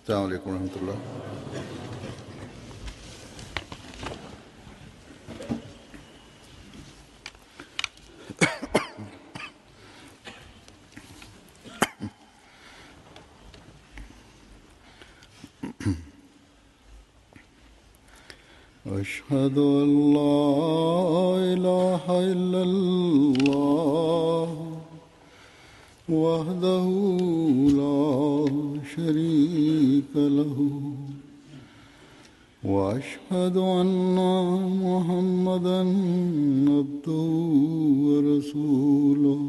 السلام عليكم ورحمة الله أشهد أن لا إله إلا الله وحده لا شريك له وأشهد أن محمدا عبده ورسوله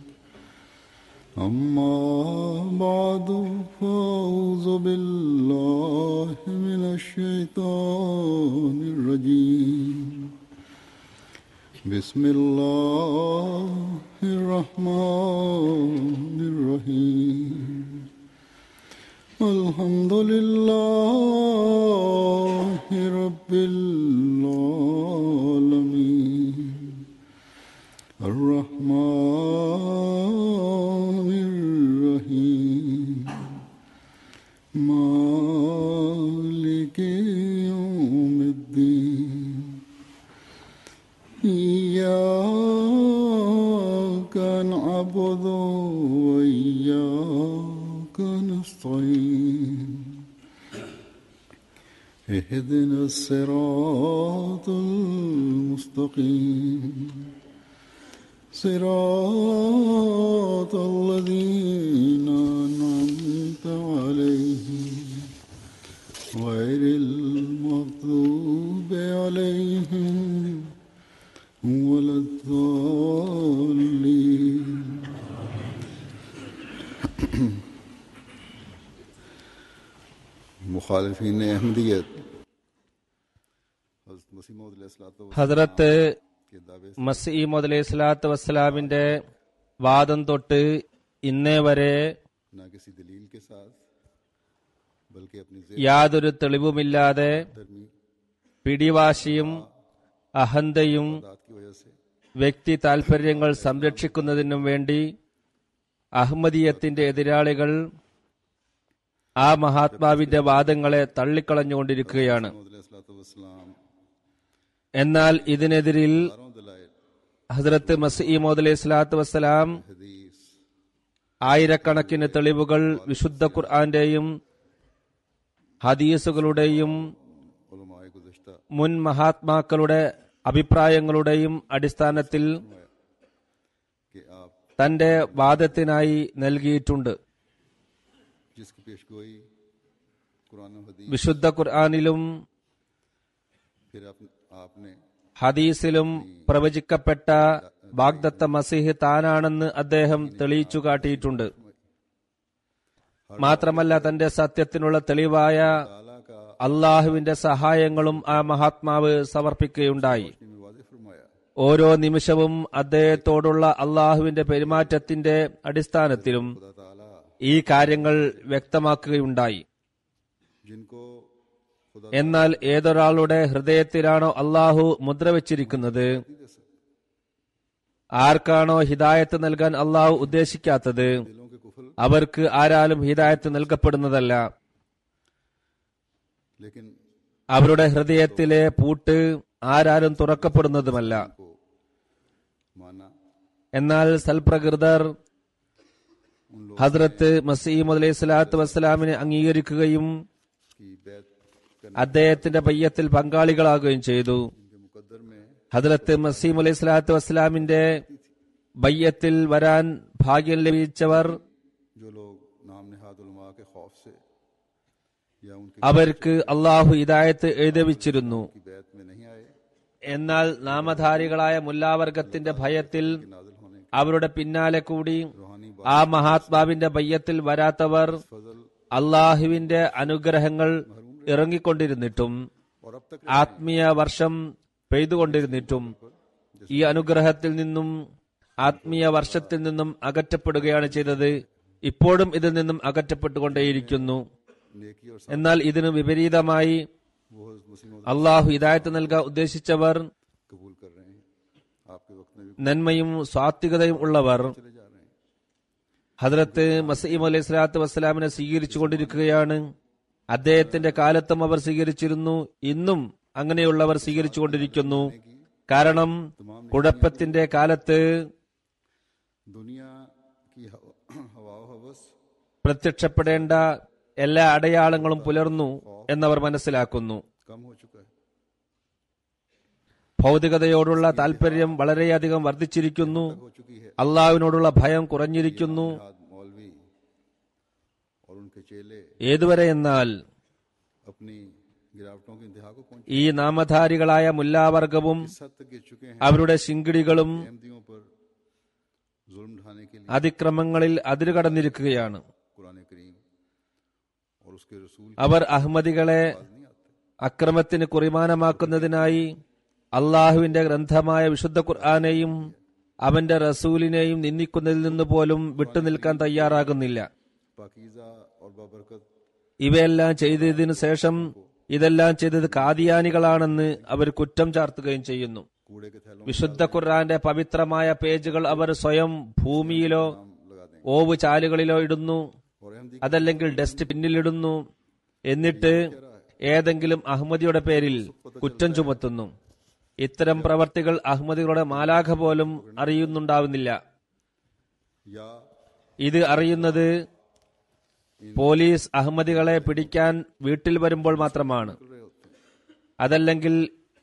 أما بعد فأعوذ بالله من الشيطان الرجيم بسم الله الرحمن الرحيم الحمد لله رب العالمين الرحمن الرحيم مالك يوم الدين إياك نعبد وإياك نستعين اهدنا الصراط المستقيم صراط الذين أنعمت عليهم غير المغضوب عليهم ولا الضالين मुखालफी अहमदियत हज़रत मसीह मौद अलैहिस्सलातु ഹദ്രത്ത് के दावे से മസീമദ് അലൈഹി സ്വലാത്തു വസ്സലാമിന്റെ വാദം തൊട്ട് ഇന്നേ വരെ न किसी दलील के साथ बल्कि अपनी യാതൊരു തെളിവുമില്ലാതെ धर्मी പിടിവാശിയും അഹന്തയും ज़ात की वजह से വ്യക്തി താൽപര്യങ്ങൾ സംരക്ഷിക്കുന്നതിനും വേണ്ടി അഹമ്മദീയത്തിന്റെ എതിരാളികൾ ആ മഹാത്മാവിന്റെ വാദങ്ങളെ തള്ളിക്കളഞ്ഞുകൊണ്ടിരിക്കുകയാണ് मौद अलैहिस्सलाम എന്നാൽ ഇതിനെതിരിൽ हजारों दलाइल ഹസ്രത്ത് മസീമോദ് അലൈഹി സ്വലാത്തു വസ്സലാം हदीस ആയിരക്കണക്കിന് തെളിവുകൾ വിശുദ്ധ ഖുർആന്റെയും ഹദീസുകളുടെയും उलमाए गुज़श्ता മുൻ മഹാത്മാക്കളുടെ അഭിപ്രായങ്ങളുടെയും അടിസ്ഥാനത്തിൽ कि आप തന്റെ വാദത്തിനായി നൽകിയിട്ടുണ്ട് जिसकी पेशगोई कुरान और हदीस വിശുദ്ധ ഖുർആാനിലും फिर आप, आपने ഹദീസിലും പ്രവചിക്കപ്പെട്ട വാഗ്ദത്ത മസീഹ് താനാണെന്ന് അദ്ദേഹം തെളിയിച്ചു കാട്ടിയിട്ടുണ്ട് മാത്രമല്ല തന്റെ സത്യത്തിനുള്ള തെളിവായ ताला का അള്ളാഹുവിന്റെ സഹായങ്ങളും ആ മഹാത്മാവ് സമർപ്പിക്കുകയുണ്ടായി रोशनी में वाज़ेह फरमाया ഓരോ നിമിഷവും അദ്ദേഹത്തോടുള്ള അള്ളാഹുവിന്റെ പെരുമാറ്റത്തിന്റെ അടിസ്ഥാനത്തിലും खुदा ताला ഈ കാര്യങ്ങൾ വ്യക്തമാക്കുകയുണ്ടായി जिनको खुदा എന്നാൽ ഏതൊരാളുടെ ഹൃദയത്തിലാണോ അള്ളാഹു മുദ്ര വെച്ചിരിക്കുന്നത് नहीं दे सकता ആർക്കാണോ ഹിദായത്ത് നൽകാൻ അള്ളാഹു ഉദ്ദേശിക്കാത്തത് दिलों के कुफल അവർക്ക് ആരാലും ഹിദായത്ത് നൽകപ്പെടുന്നതല്ല लेकिन അവരുടെ ഹൃദയത്തിലെ പൂട്ട് ആരാലും തുറക്കപ്പെടുന്നതുമല്ല को माना എന്നാൽ സൽപ്രകൃതർ ഹസ്രത്ത് മസീമദ് അലൈഹി സ്വലാത്തു വസ്സലാമിനെ അംഗീകരിക്കുകയും की बैत करने അദ്ദേഹത്തിന്റെ പയ്യത്തിൽ പങ്കാളികളാകുകയും ചെയ്തു के मुकद्दर में ഹദ്രത്ത് മസീം അലൈഹി സ്വലാത്തു വസ്സലാമിന്റെ ബയ്യത്തിൽ വരാൻ ഭാഗ്യം ലഭിച്ചവർ जो लोग नाम निहाद उलमा के खौफ से या उनकी അവർക്ക് അള്ളാഹു ഹിദായത്ത് എഴുതവിച്ചിരുന്നു बैत में नहीं आए എന്നാൽ നാമധാരികളായ മുല്ലാവർഗത്തിന്റെ ഭയത്തിൽ नाजिल होने അവരുടെ പിന്നാലെ കൂടി रूहानी ആ മഹാത്മാവിന്റെ ബയ്യത്തിൽ വരാത്തവർ फजल അള്ളാഹുവിന്റെ അനുഗ്രഹങ്ങൾ ഇറങ്ങിക്കൊണ്ടിരുന്നിട്ടും और अब तक ആത്മീയ വർഷം പെയ്തുകൊണ്ടിരുന്നിട്ടും ഈ അനുഗ്രഹത്തിൽ നിന്നും ആത്മീയ വർഷത്തിൽ നിന്നും അകറ്റപ്പെടുകയാണ് ചെയ്തത് ഇപ്പോഴും ഇതിൽ നിന്നും അകറ്റപ്പെട്ടുകൊണ്ടേയിരിക്കുന്നു नेकी और എന്നാൽ ഇതിനു വിപരീതമായി वो हज़रत मसीह मौद അള്ളാഹു ഹിദായത്ത് നൽകാൻ ഉദ്ദേശിച്ചവർ कबूल कर रहे हैं आपके वक्त में भी നന്മയും സ്വാത്വികതയും ഉള്ളവർ चले जा रहे हैं ഹദ്രത്ത് മസീം അലൈഹി സ്വലാത്തു വസ്സലാമിനെ സ്വീകരിച്ചു കൊണ്ടിരിക്കുകയാണ് അദ്ദേഹത്തിന്റെ കാലത്തും അവർ സ്വീകരിച്ചിരുന്നു ഇന്നും അങ്ങനെയുള്ളവർ സ്വീകരിച്ചുകൊണ്ടിരിക്കുന്നു കാരണം കുഴപ്പത്തിന്റെ കാലത്ത് दुनिया की हवा हवा हवस പ്രത്യക്ഷപ്പെടേണ്ട എല്ലാ അടയാളങ്ങളും പുലർന്നു എന്നവർ മനസ്സിലാക്കുന്നു कम हो चुका है ഭൗതികതയോടുള്ള താല്പര്യം വളരെയധികം വർദ്ധിച്ചിരിക്കുന്നു हो चुकी है അള്ളാഹുവിനോടുള്ള ഭയം കുറഞ്ഞിരിക്കുന്നു हाथ मौलवी और उनके चेले ഏതുവരെ എന്നാൽ अपनी गिरावटों की इंतहा को पहुंच ഈ നാമധാരികളായ മുല്ലാവർഗവും इस हद तक गिर चुके हैं അവരുടെ ശിങ്കിടികളും अहमदियों पर जुल्म ढाने के लिए അതിക്രമങ്ങളിൽ അതിരുകടന്നിരിക്കുകയാണ് कुरान करीम और उसके रसूल അവർ അഹമ്മദികളെ नहीं आते അക്രമത്തിന് കുറിമാനമാക്കുന്നതിനായി അള്ളാഹുവിന്റെ ഗ്രന്ഥമായ വിശുദ്ധ ഖുർആാനെയും അവന്റെ റസൂലിനെയും നിന്ദിക്കുന്നതിൽ നിന്ന് പോലും വിട്ടുനിൽക്കാൻ തയ്യാറാകുന്നില്ല पाकीजा और बाबरकत ഇവയെല്ലാം ചെയ്തതിനു ശേഷം ഇതെല്ലാം ചെയ്തത് കാദിയാനികളാണെന്ന് അവർ കുറ്റം ചാർത്തുകയും ചെയ്യുന്നു कूड़े के थैलों വിശുദ്ധ ഖുർആന്റെ പവിത്രമായ പേജുകൾ അവർ സ്വയം ഭൂമിയിലോ में लगा देंगे ഓവ് ചാലുകളിലോ ഇടുന്നു और अहमदी അതല്ലെങ്കിൽ ഡസ്റ്റ് പിന്നിലിടുന്നു എന്നിട്ട് ഏതെങ്കിലും അഹമ്മദിയുടെ പേരിൽ കുറ്റം ചുമത്തുന്നു ഇത്തരം പ്രവർത്തികൾ അഹമ്മദികളുടെ മാലാഖ പോലും അറിയുന്നുണ്ടാവുന്നില്ല या ഇത് അറിയുന്നത് പോലീസ് അഹമ്മദികളെ പിടിക്കാൻ വീട്ടിൽ വരുമ്പോൾ മാത്രമാണ് कर रहे होते हैं അതല്ലെങ്കിൽ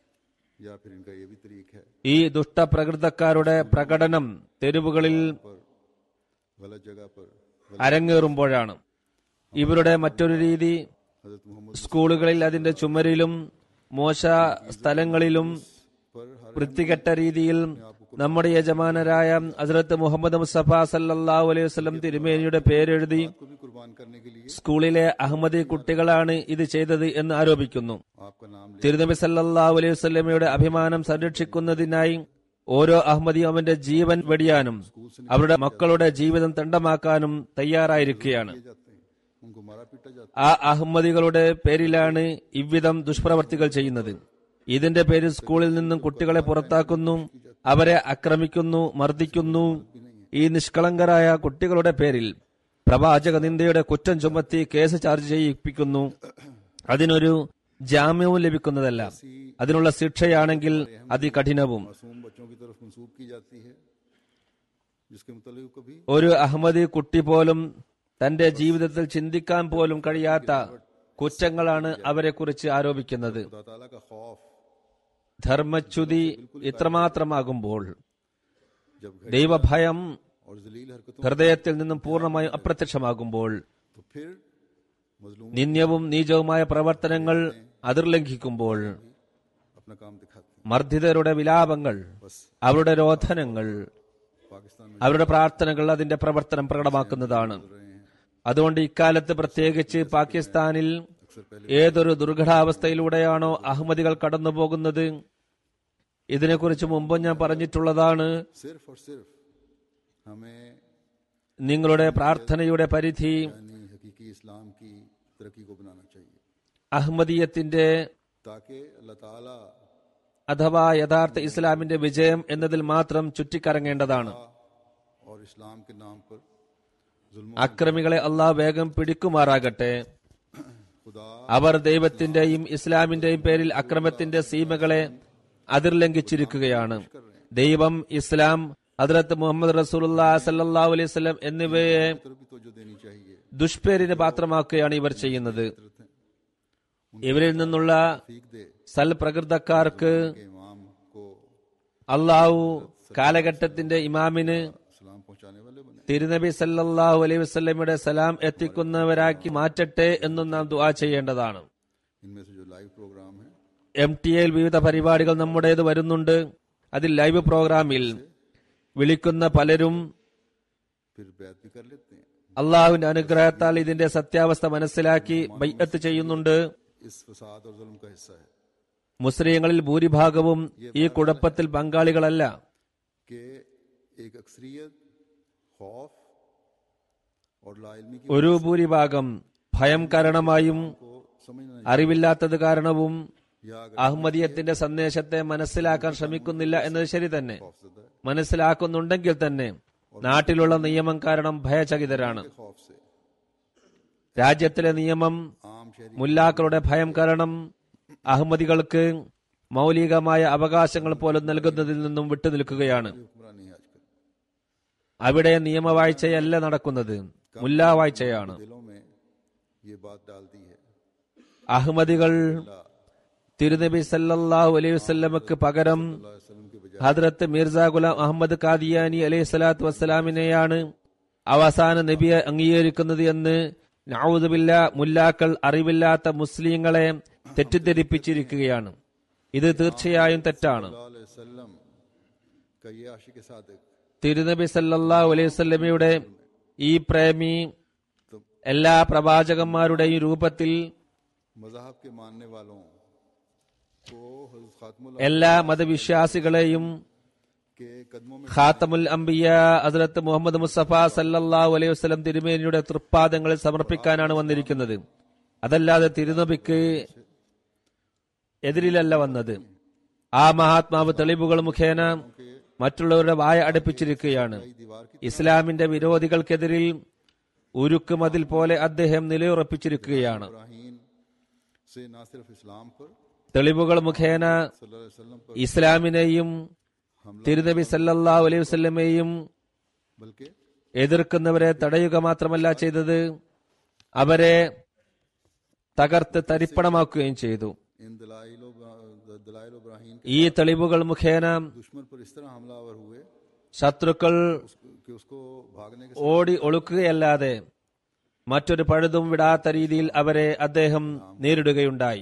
या फिर इनका ये भी तरीक है ഈ ദുഷ്ടപ്രകൃതക്കാരുടെ പ്രകടനം തെരുവുകളിൽ पर गलत जगह पर അരങ്ങേറുമ്പോഴാണ് ഇവരുടെ മറ്റൊരു രീതി हजरत मोहम्मद സ്കൂളുകളിൽ അതിന്റെ ചുമരിലും മോശ സ്ഥലങ്ങളിലും पर हर വൃത്തികെട്ട രീതിയിൽ നമ്മുടെ യജമാനരായ ഹസ്രത്ത് മുഹമ്മദ് മുസ്തഫ സല്ലല്ലാഹു അലൈഹി വസല്ലം തിരുമേനിയുടെ പേരെഴുതി को भी कुर्बान करने के लिए സ്കൂളിലെ അഹമ്മദി കുട്ടികളാണ് ഇത് ചെയ്തത് എന്ന് ആരോപിക്കുന്നു आपका नाम ले തിരുനബി സല്ലല്ലാഹു അലൈഹി വസല്ലമയുടെ അഭിമാനം സംരക്ഷിക്കുന്നതിനായി ഓരോ അഹമ്മദിയും അവന്റെ ജീവൻ വെടിയാനും അവരുടെ മക്കളുടെ ജീവിതം തണ്ടമാക്കാനും തയ്യാറായിരിക്കുകയാണ് जाते हैं उनको मारा पीटा जाता ആ അഹമ്മദികളുടെ പേരിലാണ് ഇவ்விധം ദുഷ്പ്രവർത്തികൾ ചെയ്യുന്നത് ഇതിന്റെ പേരിൽ സ്കൂളിൽ നിന്നും കുട്ടികളെ പുറത്താക്കുന്നു അവരെ ആക്രമിക്കുന്നു മർദ്ദിക്കുന്നു ഈ നിഷ്കളങ്കരായ കുട്ടികളുടെ പേരിൽ പ്രവാചക നിന്ദയുടെ കുറ്റം ചുമത്തി കേസ് ചാർജ് ചെയ്യിപ്പിക്കുന്നു അതിനൊരു ജാമ്യവും ലഭിക്കുന്നതല്ല അതിനുള്ള ശിക്ഷയാണെങ്കിൽ അതികഠിനവും मासूम बच्चों की तरफ मंसूब की जाती है जिसके मुतलिक कभी ഒരു അഹമ്മദി കുട്ടി പോലും തന്റെ ജീവിതത്തിൽ ചിന്തിക്കാൻ പോലും കഴിയാത്ത കുറ്റങ്ങളാണ് അവരെക്കുറിച്ച് ആരോപിക്കുന്നത് खुदा ताला का खौफ ധർമ്മച്യുതി ഇത്രമാത്രമാകുമ്പോൾ जब घट ദൈവഭയം और जलील हरकतों ഹൃദയത്തിൽ നിന്നും പൂർണ്ണമായും അപ്രത്യക്ഷമാകുമ്പോൾ तो फिर मजलूम നിന്ദ്യവും നീചവുമായ പ്രവർത്തനങ്ങൾ അതിർലംഘിക്കുമ്പോൾ अपना काम दिखाते हैं മർദ്ദിതരുടെ വിലാപങ്ങൾ बस അവരുടെ രോധനങ്ങൾ पाकिस्तान में അവരുടെ പ്രാർത്ഥനകൾ അതിന്റെ പ്രവർത്തനം പ്രകടമാക്കുന്നതാണ് रहे हैं അതുകൊണ്ട് ഇക്കാലത്ത് പ്രത്യേകിച്ച് പാകിസ്ഥാനിൽ अक्सर पहले ഏതൊരു ദുർഘടാവസ്ഥയിലൂടെയാണോ അഹമ്മദികൾ കടന്നു പോകുന്നത് ഇതിനെക്കുറിച്ച് മുമ്പ് ഞാൻ പറഞ്ഞിട്ടുള്ളതാണ് सिर्फ और सिर्फ हमें നിങ്ങളുടെ പ്രാർത്ഥനയുടെ പരിധി यानी हकीकी इस्लाम की तरक्की को बनाना चाहिए അഹമ്മദീയത്തിന്റെ ताकि अल्लाह ताला അഥവാ യഥാർത്ഥ ഇസ്ലാമിന്റെ വിജയം എന്നതിൽ മാത്രം ചുറ്റിക്കറങ്ങേണ്ടതാണ് और इस्लाम के नाम पर जुल्म അക്രമികളെ അള്ളാഹ് വേഗം പിടിക്കുമാറാകട്ടെ खुदा അവർ ദൈവത്തിന്റെയും ഇസ്ലാമിന്റെയും പേരിൽ അക്രമത്തിന്റെ സീമകളെ അതിർലംഘിച്ചിരിക്കുകയാണ് ദൈവം ഇസ്ലാം ഹദ്രത്ത് മുഹമ്മദ് റസൂലുല്ലാ സല്ലല്ലാഹു അലൈഹി വസല്ലം എന്നിവയെ तरफ भी तवज्जो देनी चाहिए ദുഷ്പേരിന് പാത്രമാക്കുകയാണ് ഇവർ ചെയ്യുന്നത് ഇവരിൽ നിന്നുള്ള फीक दे സൽപ്രകൃതക്കാർക്ക് के इमाम को അള്ളാഹു കാലഘട്ടത്തിന്റെ ഇമാമിന് सलाम पहुंचाने वाले बने തിരുനബി സല്ലല്ലാഹു അലൈഹി വസല്ലമയുടെ സലാം എത്തിക്കുന്നവരാക്കി മാറ്റട്ടെ എന്നും നാം ദുആ ചെയ്യേണ്ടതാണ് इनमें से जो लाइव प्रोग्राम है എം ടി എയിൽ വിവിധ പരിപാടികൾ നമ്മുടേത് വരുന്നുണ്ട് അതിൽ ലൈവ് പ്രോഗ്രാമിൽ വിളിക്കുന്ന പലരും फिर बैत भी कर लेते हैं അള്ളാഹുവിന്റെ അനുഗ്രഹത്താൽ ഇതിന്റെ സത്യാവസ്ഥ മനസ്സിലാക്കി ബൈഅത്ത് ചെയ്യുന്നുണ്ട് इस फसाद और जुल्म का हिस्सा है മുസ്ലിങ്ങളിൽ ഭൂരിഭാഗവും ഈ കുഴപ്പത്തിൽ പങ്കാളികളല്ല कि एक अक्सरियत खौफ और लाइलमी की ഒരു भूരിഭാഗം ഭയം കാരണമായും को समझना അറിവില്ലാത്തത് കാരണവും या अगर അഹമ്മദീയത്തിന്റെ സന്ദേശത്തെ മനസ്സിലാക്കാൻ ശ്രമിക്കുന്നില്ല എന്നത് ശരി തന്നെ खौफजदा है മനസ്സിലാക്കുന്നുണ്ടെങ്കിൽ തന്നെ നാട്ടിലുള്ള നിയമം കാരണം ഭയചകിതരാണ് के खौफ से രാജ്യത്തിലെ നിയമം आम മുല്ലാക്കളുടെ ഭയം കാരണം അഹമ്മദികൾക്ക് മൗലികമായ അവകാശങ്ങൾ പോലും നൽകുന്നതിൽ നിന്നും വിട്ടുനിൽക്കുകയാണ് हुक्मरानी है आजकल അവിടെ നിയമവാഴ്ചയല്ല നടക്കുന്നത് മുല്ലാ വാഴ്ചയാണ് दिलों में ये बात डाल दी है അഹമ്മദികൾ തിരുനബി സല്ലല്ലാഹു അലൈഹി വസല്ലമക്ക് പകരം अल्लाह वसल्लम के बजाय ഹദ്രത്ത് മിർസ ഗുലാം അഹമ്മദ് കാദിയാനി അലൈഹി സ്വലാത്തു വസ്സലാമിനെയാണ് അവസാന നബിയെ അംഗീകരിക്കുന്നത് എന്ന് നൌദുബില്ല മുല്ലാക്കൾ അറിവില്ലാത്ത മുസ്ലിങ്ങളെ തെറ്റിദ്ധരിപ്പിച്ചിരിക്കുകയാണ് ഇത് തീർച്ചയായും തെറ്റാണ് सल्लल्लाहु अलैहि वसल्लम का ये आशिक सादिक തിരുനബി സല്ലല്ലാഹു അലൈഹി വസല്ലമയുടെ ഈ പ്രേമി എല്ലാ പ്രവാചകന്മാരുടെയും രൂപത്തിൽ मजहब के मानने वालों को हज़रत खातमुल എല്ലാ മതവിശ്വാസികളെയും के कदमों में ഖാത്തമുൽ അംബിയ ഹസ്രത്ത് മുഹമ്മദ് മുസ്തഫ സല്ലല്ലാഹു അലൈഹി വസല്ലം തിരുമേനിയുടെ തൃപ്പാദങ്ങളിൽ സമർപ്പിക്കാനാണ് വന്നിരിക്കുന്നത് അതല്ലാതെ തിരുനബിക്ക് എതിരിലല്ല വന്നത് ആ മഹാത്മാവ് തെളിവുകൾ മുഖേന മറ്റുള്ളവരുടെ വായ അടപ്പിച്ചിരിക്കുകയാണ് दीवार की ഇസ്ലാമിന്റെ വിരോധികൾക്കെതിരിൽ ഉരുക്ക് മതിൽ പോലെ അദ്ദേഹം നിലയുറപ്പിച്ചിരിക്കുകയാണ് इब्राहिम से न सिर्फ इस्लाम पर തെളിവുകൾ മുഖേന सल्लल्लाहु अलैहि वसल्लम पर ഇസ്ലാമിനെയും തിരുനബി സല്ലല്ലാഹു അലൈഹി വസല്ലമയെയും बल्कि എതിർക്കുന്നവരെ തടയുക മാത്രമല്ല ചെയ്തത് അവരെ തകർത്ത് തരിപ്പണമാക്കുകയും ചെയ്തു इन दलाइल दलाइल इब्राहिम के ഈ തെളിവുകൾ മുഖേന दुश्मन पर इस तरह हमलावर हुए ശത്രുക്കൾ कि उसको भागने के ഓടി ഒളുക്കുകയല്ലാതെ മറ്റൊരു പഴുതും വിടാത്ത രീതിയിൽ അവരെ അദ്ദേഹം നേരിടുകയുണ്ടായി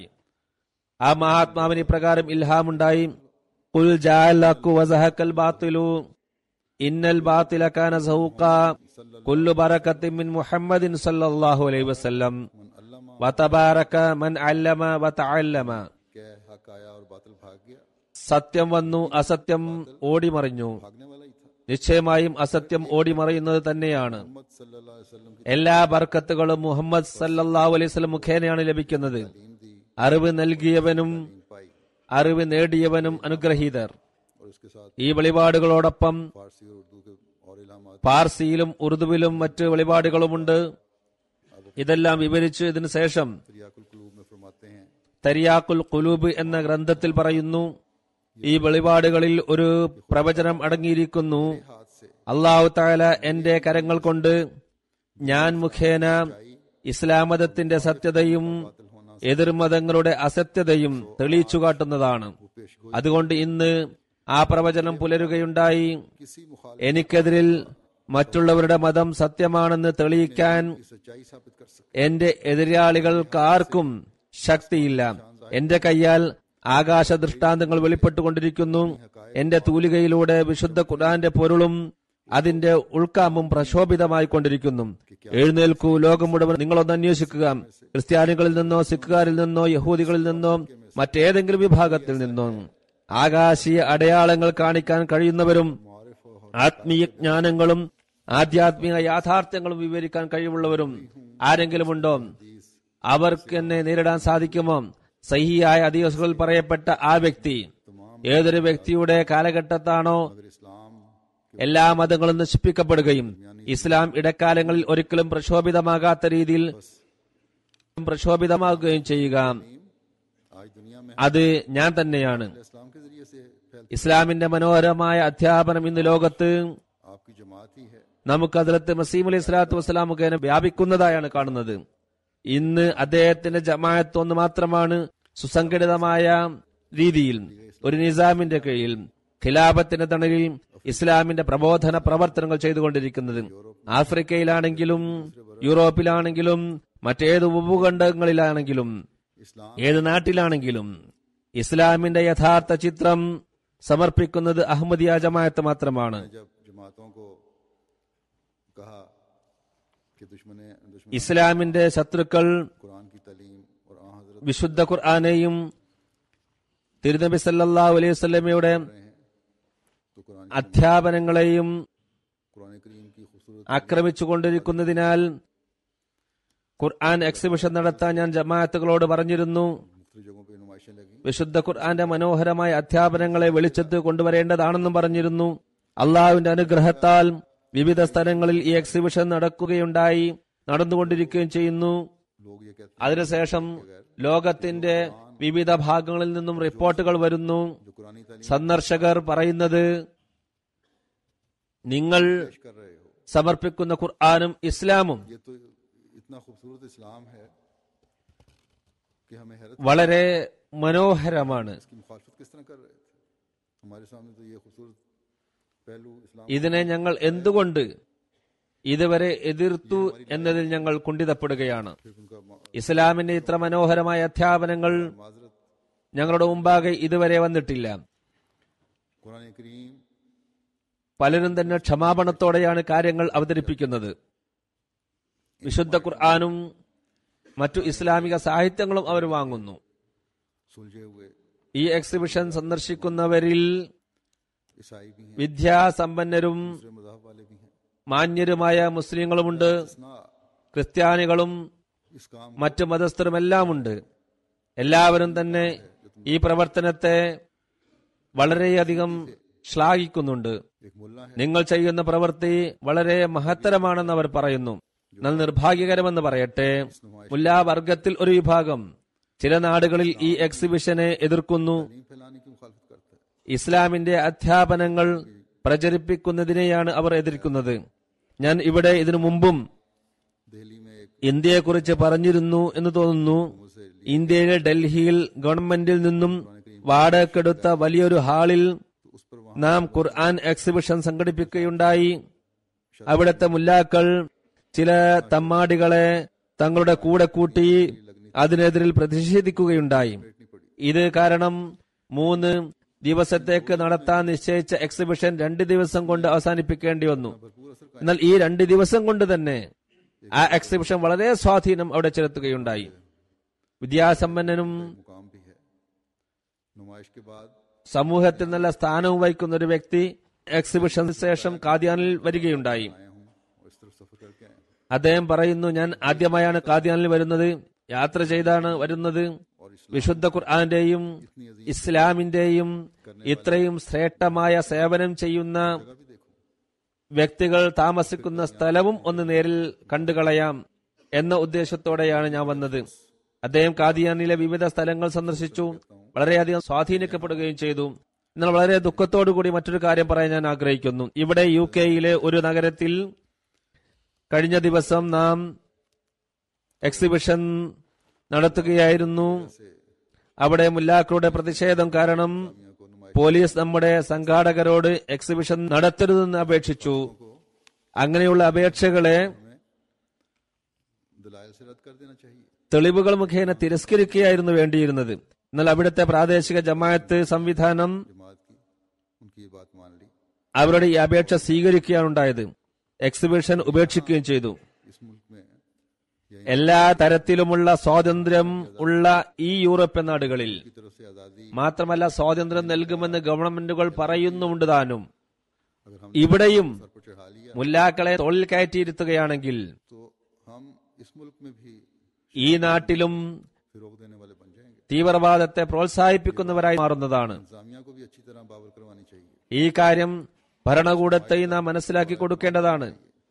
ആ മഹാത്മാവിന് ഇപ്രകാരം ഇൽഹാമുണ്ടായി "ഖുൽ ജാഅലക്കു വസഹക്കൽ ബാത്തിലു ഇന്നൽ ബാത്തില കാന സഹൂഖ കുല്ലു ബറകത്തിൻ മിൻ മുഹമ്മദിൻ സല്ലല്ലാഹു അലൈഹി വസല്ലം मन अल्लामा വതബാരക മൻ അല്ലമ വതഅല്ലമ के हक आया और बातिल भाग गया സത്യം വന്നു അസത്യം ഓടിമറിഞ്ഞു भागने वाला ही था നിശ്ചയമായും അസത്യം ഓടിമറയുന്നത് തന്നെയാണ് मोहम्मद सल्लल्लाहु अलैहि वसल्लम की എല്ലാ ബർക്കത്തുകളും മുഹമ്മദ് സല്ലല്ലാഹു അലൈഹി വസല്ലം മുഖേനയാണ് ലഭിക്കുന്നത് तालीम दी അറിവ് നൽകിയവനും तालीम पाई അറിവ് നേടിയവനും അനുഗ്രഹീതർ और उसके साथ ഈ വെളിപാടുകളോടൊപ്പം फारसी और उर्दू के और इलाहात പാർസിയിലും ഉറുദുവിലും മറ്റ് വെളിപാടുകളുമുണ്ട് ഇതെല്ലാം വിവരിച്ച് ഇതിനു ശേഷം रियाकुल कुलूब में फरमाते हैं തരിയാക്കുൽ കുലൂബ് എന്ന ഗ്രന്ഥത്തിൽ പറയുന്നു ഈ വെളിപാടുകളിൽ ഒരു പ്രവചനം അടങ്ങിയിരിക്കുന്നു हाथ से അള്ളാഹു താല എന്റെ കരങ്ങൾ കൊണ്ട് ഞാൻ മുഖേന ഇസ്ലാം മതത്തിന്റെ സത്യതയും എതിർമതങ്ങളുടെ അസത്യതയും തെളിയിച്ചു കാട്ടുന്നതാണ് पेश गोई അതുകൊണ്ട് ഇന്ന് ആ പ്രവചനം പുലരുകയുണ്ടായി किसी मुखालिफ എനിക്കെതിരിൽ മറ്റുള്ളവരുടെ മതം സത്യമാണെന്ന് തെളിയിക്കാൻ की सच्चाई साबित कर सकते എന്റെ എതിരാളികൾക്കാർക്കും ശക്തിയില്ല എന്റെ കയ്യാൽ ആകാശ ദൃഷ്ടാന്തങ്ങൾ വെളിപ്പെട്ടുകൊണ്ടിരിക്കുന്നു എന്റെ തൂലികയിലൂടെ വിശുദ്ധ ഖുർആന്റെ പൊരുളും അതിന്റെ ഉൾക്കാമും പ്രശോഭിതമായി കൊണ്ടിരിക്കുന്നു എഴുന്നേൽക്കൂ ലോകം മുഴുവൻ നിങ്ങളൊന്ന് അന്വേഷിക്കുക ക്രിസ്ത്യാനികളിൽ നിന്നോ സിഖുകാരിൽ നിന്നോ യഹൂദികളിൽ നിന്നോ മറ്റേതെങ്കിലും വിഭാഗത്തിൽ നിന്നോ ആകാശീയ അടയാളങ്ങൾ കാണിക്കാൻ കഴിയുന്നവരും ആത്മീയ ജ്ഞാനങ്ങളും ആധ്യാത്മിക യാഥാർത്ഥ്യങ്ങളും വിവരിക്കാൻ കഴിവുള്ളവരും ആരെങ്കിലും ഉണ്ടോ അവർക്ക് എന്നെ നേരിടാൻ സാധിക്കുമോ സഹിയായ അധിവസുകളിൽ പറയപ്പെട്ട ആ വ്യക്തി ഏതൊരു വ്യക്തിയുടെ കാലഘട്ടത്താണോ अगर इस्लाम എല്ലാ മതങ്ങളും നശിപ്പിക്കപ്പെടുകയും ഇസ്ലാം ഇടക്കാലങ്ങളിൽ ഒരിക്കലും പ്രക്ഷോഭിതമാകാത്ത രീതിയിൽ പ്രക്ഷോഭിതമാകുകയും ചെയ്യുക आज दुनिया में അത് ഞാൻ തന്നെയാണ് इस्लाम के जरिए से फैल ഇസ്ലാമിന്റെ മനോഹരമായ അധ്യാപനം ഇന്ന് ലോകത്ത് आपकी जमात ही है നമുക്ക് അതിലത്ത് മസീം അലൈഹി സ്വലാത്തു വസ്സലാം മുഖേന വ്യാപിക്കുന്നതായാണ് കാണുന്നത് ഇന്ന് അദ്ദേഹത്തിന്റെ ജമാഅത്ത് ഒന്ന് മാത്രമാണ് സുസംഘടിതമായ രീതിയിൽ ഒരു നിസാമിന്റെ കീഴിൽ ഖിലാഫത്തിന്റെ തണലിൽ ഇസ്ലാമിന്റെ പ്രബോധന പ്രവർത്തനങ്ങൾ ചെയ്തുകൊണ്ടിരിക്കുന്നത് ആഫ്രിക്കയിലാണെങ്കിലും യൂറോപ്പിലാണെങ്കിലും മറ്റേത് ഉപഭൂഖണ്ഡങ്ങളിലാണെങ്കിലും इस्लाम ഏത് നാട്ടിലാണെങ്കിലും ഇസ്ലാമിന്റെ യഥാർത്ഥ ചിത്രം സമർപ്പിക്കുന്നത് അഹമ്മദിയ ജമാഅത്ത് മാത്രമാണ് ने जब जमातों को कहा कि दुश्मन दुश्मन ഇസ്ലാമിന്റെ ശത്രുക്കൾ कुरान की तालीम और आ हजरत വിശുദ്ധ ഖുർആാനെയും തിരുനബി സല്ലല്ലാഹു അലൈഹി വസല്ലമയുടെ तो कुरान അധ്യാപനങ്ങളെയും कुरान करीम की खूबसूरत ആക്രമിച്ചുകൊണ്ടിരിക്കുന്നതിനാൽ ഖുർആൻ എക്സിബിഷൻ നടത്താൻ ഞാൻ ജമാഅത്തുകളോട് പറഞ്ഞിരുന്നു मुख्तलि जगहों पर नुमाइशें लगी വിശുദ്ധ ഖുർആന്റെ മനോഹരമായ അധ്യാപനങ്ങളെ വെളിച്ചത്ത് കൊണ്ടുവരേണ്ടതാണെന്നും പറഞ്ഞിരുന്നു അള്ളാഹുവിന്റെ അനുഗ്രഹത്താൽ വിവിധ സ്ഥലങ്ങളിൽ ഈ എക്സിബിഷൻ നടക്കുകയുണ്ടായി നടന്നുകൊണ്ടിരിക്കുകയും ചെയ്യുന്നു लोग ये कहते അതിനുശേഷം ലോകത്തിന്റെ വിവിധ ഭാഗങ്ങളിൽ നിന്നും റിപ്പോർട്ടുകൾ വരുന്നു हैं जो कुरानी तालीम സന്ദർശകർ പറയുന്നത് നിങ്ങൾ पेश कर रहे हो സമർപ്പിക്കുന്ന ഖുർആാനും ഇസ്ലാമും ये तो इतना खूबसूरत इस्लाम है कि हमें हैरत വളരെ മനോഹരമാണ് इसकी मुखालफत किस तरह कर रहे थे हमारे सामने तो ये खूबसूरत पहलू इस्लाम ഇതിനെ ഞങ്ങൾ എന്തുകൊണ്ട് ഇതുവരെ എതിർത്തു എന്നതിൽ ഞങ്ങൾ കുണ്ഠിതപ്പെടുകയാണ് फिर उनका मा- ഇസ്ലാമിന്റെ ഇത്ര മനോഹരമായ അധ്യാപനങ്ങൾ माजरत ഞങ്ങളുടെ മുമ്പാകെ ഇതുവരെ വന്നിട്ടില്ല कुरान करीम പലരും തന്നെ ക്ഷമാപണത്തോടെയാണ് കാര്യങ്ങൾ അവതരിപ്പിക്കുന്നത് വിശുദ്ധ ഖുർആാനും മറ്റു ഇസ്ലാമിക സാഹിത്യങ്ങളും അവർ വാങ്ങുന്നു सुलझे हुए ഈ എക്സിബിഷൻ സന്ദർശിക്കുന്നവരിൽ ईसाई भी हैं വിദ്യാസമ്പന്നരും दूसरे मजाहब वाले भी हैं മാന്യരുമായ മുസ്ലിങ്ങളുമുണ്ട് इस्ना ക്രിസ്ത്യാനികളും इस काम മറ്റു മതസ്ഥരുമെല്ലാമുണ്ട് എല്ലാവരും തന്നെ ഈ പ്രവർത്തനത്തെ വളരെയധികം ശ്ലാഘിക്കുന്നുണ്ട് एक मुल्ला है നിങ്ങൾ ചെയ്യുന്ന പ്രവൃത്തി വളരെ മഹത്തരമാണെന്ന് അവർ പറയുന്നു എന്നാൽ നിർഭാഗ്യകരമെന്ന് പറയട്ടെ മുല്ലാവർഗത്തിൽ ഒരു വിഭാഗം ചില നാടുകളിൽ ഈ എക്സിബിഷനെ എതിർക്കുന്നു तालीम फैलाने की मुखालफत करता है ഇസ്ലാമിന്റെ അധ്യാപനങ്ങൾ പ്രചരിപ്പിക്കുന്നതിനെയാണ് അവർ എതിർക്കുന്നത് ഞാൻ ഇവിടെ ഇതിനു മുമ്പും दिल्ली में एक ഇന്ത്യയെക്കുറിച്ച് പറഞ്ഞിരുന്നു എന്ന് തോന്നുന്നു मुझसे ഇന്ത്യയിലെ ഡൽഹിയിൽ ഗവൺമെന്റിൽ നിന്നും വാടകയ്ക്കെടുത്ത വലിയൊരു ഹാളിൽ तो उस पर वहां നാം ഖുർആൻ എക്സിബിഷൻ സംഘടിപ്പിക്കുകയുണ്ടായി അവിടുത്തെ മുല്ലാക്കൾ ചില തമ്മാടികളെ തങ്ങളുടെ കൂടെ കൂട്ടി അതിനെതിരിൽ പ്രതിഷേധിക്കുകയുണ്ടായി बैठनी पड़ी ഇത് കാരണം മൂന്ന് ദിവസത്തേക്ക് നടത്താൻ നിശ്ചയിച്ച എക്സിബിഷൻ രണ്ട് ദിവസം കൊണ്ട് അവസാനിപ്പിക്കേണ്ടി വന്നു भरपूर असर का എന്നാൽ ഈ രണ്ട് ദിവസം കൊണ്ട് തന്നെ ആ എക്സിബിഷൻ വളരെ സ്വാധീനം അവിടെ ചെലുത്തുകയുണ്ടായി വിദ്യാസമ്പന്നനും मुकाम भी है नुमाइश के बाद സമൂഹത്തിൽ നല്ല സ്ഥാനവും വഹിക്കുന്ന ഒരു വ്യക്തി എക്സിബിഷന് ശേഷം കാദ്യാനിൽ വരികയുണ്ടായി आया हूँ और इस तरफ सफर करके आया हूँ അദ്ദേഹം പറയുന്നു ഞാൻ ആദ്യമായാണ് കാദ്യാനിൽ വരുന്നത് യാത്ര ചെയ്താണ് വരുന്നത് और इस्लाम വിശുദ്ധ ഖുർആന്റെയും इतनी अजीब ഇസ്ലാമിന്റെയും ഇത്രയും ശ്രേഷ്ഠമായ സേവനം ചെയ്യുന്ന जगह भी देखो വ്യക്തികൾ താമസിക്കുന്ന സ്ഥലവും ഒന്ന് നേരിൽ കണ്ടുകളയാം എന്ന ഉദ്ദേശത്തോടെയാണ് ഞാൻ വന്നത് അദ്ദേഹം കാദിയാനിലെ വിവിധ സ്ഥലങ്ങൾ സന്ദർശിച്ചു വളരെയധികം സ്വാധീനിക്കപ്പെടുകയും ചെയ്തു എന്നാൽ വളരെ ദുഃഖത്തോടുകൂടി മറ്റൊരു കാര്യം പറയാൻ ഞാൻ ആഗ്രഹിക്കുന്നു ഇവിടെ യു കെയിലെ ഒരു നഗരത്തിൽ കഴിഞ്ഞ ദിവസം നാം എക്സിബിഷൻ നടത്തുകയായിരുന്നു അവിടെ മുല്ലാക്കളുടെ പ്രതിഷേധം കാരണം दुनिया को नुमाइश പോലീസ് നമ്മുടെ സംഘാടകരോട് എക്സിബിഷൻ നടത്തരുതെന്ന് അപേക്ഷിച്ചു അങ്ങനെയുള്ള അപേക്ഷകളെ में दलाइल से रद्द कर देना चाहिए തെളിവുകൾ മുഖേന തിരസ്കരിക്കുകയായിരുന്നു വേണ്ടിയിരുന്നത് എന്നാൽ അവിടുത്തെ പ്രാദേശിക ജമാഅത്ത് സംവിധാനം जमात की उनकी ये बात मान ली അവരുടെ ഈ അപേക്ഷ സ്വീകരിക്കുകയാണ് ഉണ്ടായത് എക്സിബിഷൻ ഉപേക്ഷിക്കുകയും ചെയ്തു इस मुल्क में या എല്ലാ തരത്തിലുമുള്ള സ്വാതന്ത്ര്യം ഉള്ള ഈ യൂറോപ്യൻ നാടുകളിൽ की तरफ से आज़ादी മാത്രമല്ല സ്വാതന്ത്ര്യം നൽകുമെന്ന് ഗവൺമെന്റുകൾ പറയുന്നുമുണ്ട് താനും अगर हम ഇവിടെയും सर पर चढ़ा लिया മുല്ലാക്കളെ തൊഴിൽ കയറ്റിയിരുത്തുകയാണെങ്കിൽ तो हम इस मुल्क में भी ഈ നാട്ടിലും फिरोग देने वाले बन जाएंगे തീവ്രവാദത്തെ പ്രോത്സാഹിപ്പിക്കുന്നവരായി മാറുന്നതാണ് इंतजामिया को भी अच्छी तरह बावर करवानी चाहिए ഈ കാര്യം ഭരണകൂടത്തെയും നാം മനസ്സിലാക്കി കൊടുക്കേണ്ടതാണ്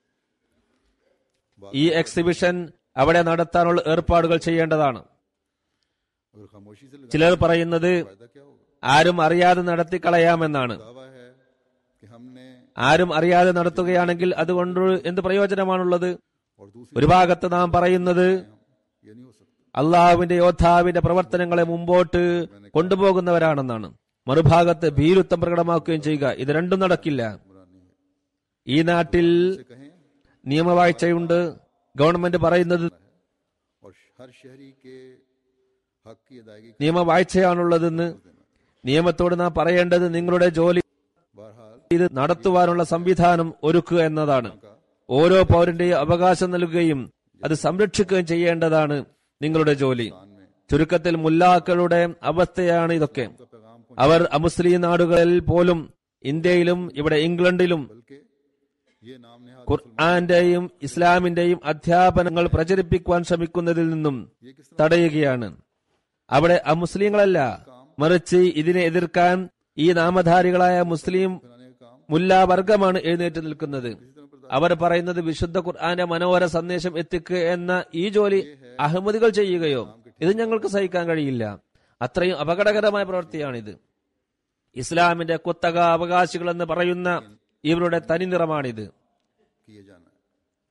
ഈ എക്സിബിഷൻ അവിടെ നടത്താനുള്ള ഏർപ്പാടുകൾ ചെയ്യേണ്ടതാണ് अगर खामोशी से लगाने ചിലർ പറയുന്നത് का फायदा क्या होगा ആരും അറിയാതെ നടത്തിക്കളയാമെന്നാണ് दावा है कि हमने ആരും അറിയാതെ നടത്തുകയാണെങ്കിൽ അതുകൊണ്ട് എന്ത് പ്രയോജനമാണുള്ളത് और दूसरी ഒരു ഭാഗത്ത് നാം പറയുന്നത് ये नहीं हो सकता അള്ളാഹുവിന്റെ യോദ്ധാവിന്റെ പ്രവർത്തനങ്ങളെ മുമ്പോട്ട് കൊണ്ടുപോകുന്നവരാണെന്നാണ് മറുഭാഗത്ത് ഭീരുത്വം പ്രകടമാക്കുകയും ചെയ്യുക ഇത് രണ്ടും നടക്കില്ല बुरा नहीं है ഈ നാട്ടിൽ से कहें നിയമവാഴ്ചയുണ്ട് ഗവൺമെന്റ് പറയുന്നത് और हर शहरी के हक की अदायगी നിയമവാഴ്ചയാണുള്ളതെന്ന് നിയമത്തോട് നാം പറയേണ്ടത് നിങ്ങളുടെ ജോലി बहरहाल ഇത് നടത്തുവാനുള്ള സംവിധാനം ഒരുക്കുക എന്നതാണ് ഓരോ പൗരന്റെയും അവകാശം നൽകുകയും അത് സംരക്ഷിക്കുകയും ചെയ്യേണ്ടതാണ് നിങ്ങളുടെ ജോലി पाकिस्तान में ചുരുക്കത്തിൽ മുല്ലാക്കളുടെ അവസ്ഥയാണ് ഇതൊക്കെ का पैगाम को അവർ അമുസ്ലിം നാടുകളിൽ പോലും ഇന്ത്യയിലും ഇവിടെ ഇംഗ്ലണ്ടിലും बल्कि ये नाम नेहाद ഖുർആന്റെയും ഇസ്ലാമിന്റെയും അധ്യാപനങ്ങൾ പ്രചരിപ്പിക്കുവാൻ ശ്രമിക്കുന്നതിൽ നിന്നും ये किस तरह തടയുകയാണ് അവിടെ അമുസ്ലിങ്ങളല്ല മറിച്ച് ഇതിനെ എതിർക്കാൻ ഈ നാമധാരികളായ മുസ്ലിം बनाने का काम മുല്ലാവർഗമാണ് എഴുന്നേറ്റ് നിൽക്കുന്നത് किसी तरह അവർ പറയുന്നത് വിശുദ്ധ ഖുർആന്റെ മനോഹര സന്ദേശം എത്തിക്കുക എന്ന ഈ ജോലി അഹമ്മദികൾ ചെയ്യുകയോ ഇത് ഞങ്ങൾക്ക് സഹിക്കാൻ കഴിയില്ല അത്രയും അപകടകരമായ പ്രവൃത്തിയാണിത് ഇസ്ലാമിന്റെ കുത്തക അവകാശികൾ എന്ന് പറയുന്ന ഇവരുടെ തനിനിറമാണിത് किए जाना है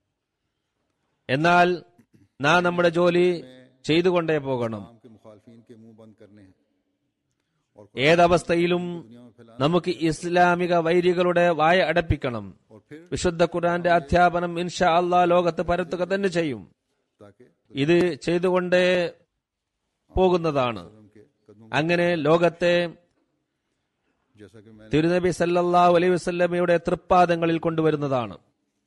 എന്നാൽ നാം നമ്മുടെ ജോലി ചെയ്തുകൊണ്ടേ പോകണം इस्लाम के मुखालफीन के मुंह बंद करने हैं और ഏതവസ്ഥയിലും दुनिया में फैलाना നമുക്ക് ഇസ്ലാമിക വൈരികളുടെ വായ അടപ്പിക്കണം और फिर വിശുദ്ധ ഖുർആന്റെ അധ്യാപനം ഇൻഷാ അള്ളാ ലോകത്ത് പരത്തുക തന്നെ ചെയ്യും ताकि ഇത് ചെയ്തുകൊണ്ടേ പോകുന്നതാണ് उनके कदमों അങ്ങനെ ലോകത്തെ जैसा कि मैंने തിരുനബി സല്ലല്ലാഹു അലൈഹി വസല്ലമയുടെ തൃപ്പാദങ്ങളിൽ കൊണ്ടുവരുന്നതാണ്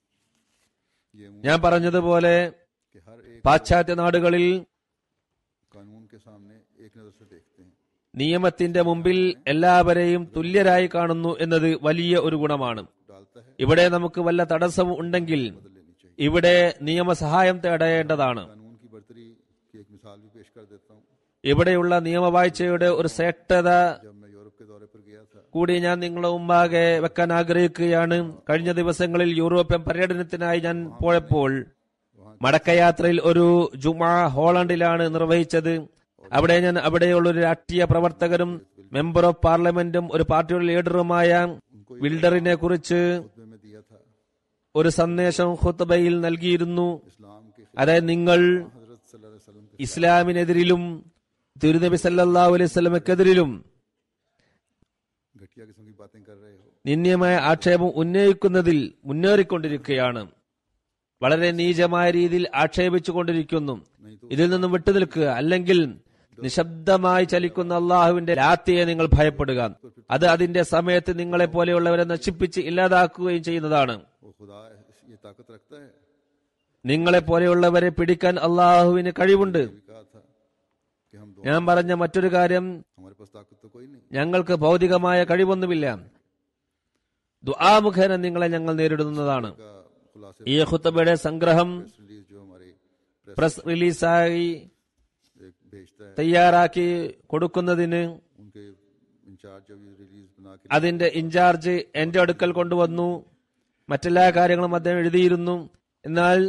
ये मुंह ഞാൻ പറഞ്ഞതുപോലെ कि हर एक പാശ്ചാത്യ നാടുകളിൽ कानून के सामने एक नजर से देखते हैं നിയമത്തിന്റെ മുമ്പിൽ എല്ലാവരെയും തുല്യരായി കാണുന്നു എന്നത് വലിയ ഒരു ഗുണമാണ് डालता है ഇവിടെ നമുക്ക് വല്ല തടസ്സവും ഉണ്ടെങ്കിൽ बदल लेनी चाहिए ഇവിടെ നിയമസഹായം തേടേണ്ടതാണ് कानून की बर्तरी की एक मिसाल भी पेश कर देता हूँ ഇവിടെയുള്ള നിയമവാഴ്ചയുടെ ഒരു ശ്രേഷ്ഠത जब मैं यूरोप के दौरे पर गया था കൂടി ഞാൻ നിങ്ങളെ മുമ്പാകെ വെക്കാൻ ആഗ്രഹിക്കുകയാണ് കഴിഞ്ഞ ദിവസങ്ങളിൽ യൂറോപ്യൻ പര്യടനത്തിനായി ഞാൻ പോയപ്പോൾ മടക്കയാത്രയിൽ ഒരു ജുമാ ഹോളണ്ടിലാണ് നിർവഹിച്ചത് അവിടെ ഞാൻ അവിടെയുള്ള ഒരു രാഷ്ട്രീയ പ്രവർത്തകരും മെമ്പർ ഓഫ് പാർലമെന്റും ഒരു പാർട്ടിയുടെ ലീഡറുമായ വിൽഡറിനെ കുറിച്ച് खुतबे में दिया था ഒരു സന്ദേശം ഖുത്ബയിൽ നൽകിയിരുന്നു इस्लाम के അതായത് നിങ്ങൾ हजरत सल्लल्लाहु अलैहि वसल्लम के ഇസ്ലാമിനെതിരിലും തിരുനബി സല്ലല്ലാഹു അലൈഹി സ്വലമക്കെതിരിലും घटिया किस्म की बातें कर रहे हो നിന്ദ്യമായ ആക്ഷേപം ഉന്നയിക്കുന്നതിൽ മുന്നേറിക്കൊണ്ടിരിക്കുകയാണ് വളരെ നീചമായ രീതിയിൽ ആക്ഷേപിച്ചുകൊണ്ടിരിക്കുന്നു ഇതിൽ നിന്നും വിട്ടുനിൽക്കുക അല്ലെങ്കിൽ നിശബ്ദമായി ചലിക്കുന്ന അള്ളാഹുവിന്റെ രാത്തിയെ നിങ്ങൾ ഭയപ്പെടുക അത് അതിന്റെ സമയത്ത് നിങ്ങളെ പോലെയുള്ളവരെ നശിപ്പിച്ച് ഇല്ലാതാക്കുകയും ചെയ്യുന്നതാണ് वो खुदा ये ताकत रखता है നിങ്ങളെ പോലെയുള്ളവരെ പിടിക്കാൻ അള്ളാഹുവിന് കഴിവുണ്ട് भी कहा था कि हम दो ഞാൻ പറഞ്ഞ മറ്റൊരു കാര്യം हमारे पास ताकत तो कोई नहीं ഞങ്ങൾക്ക് ഭൗതികമായ കഴിവൊന്നുമില്ല ദുആ മുഖേന നിങ്ങളെ ഞങ്ങൾ നേരിടുന്നതാണ് का खुलासे ഈ ഖുത്തബയുടെ സംഗ്രഹം रिलीज जो हमारी प्रेस പ്രസ് റിലീസായി एक भेजता है തയ്യാറാക്കി കൊടുക്കുന്നതിന് उनके इंचार्ज जब ये रिलीज बना के അതിന്റെ ഇൻചാർജ് എന്റെ അടുക്കൽ കൊണ്ടുവന്നു മറ്റെല്ലാ കാര്യങ്ങളും അദ്ദേഹം എഴുതിയിരുന്നു എന്നാൽ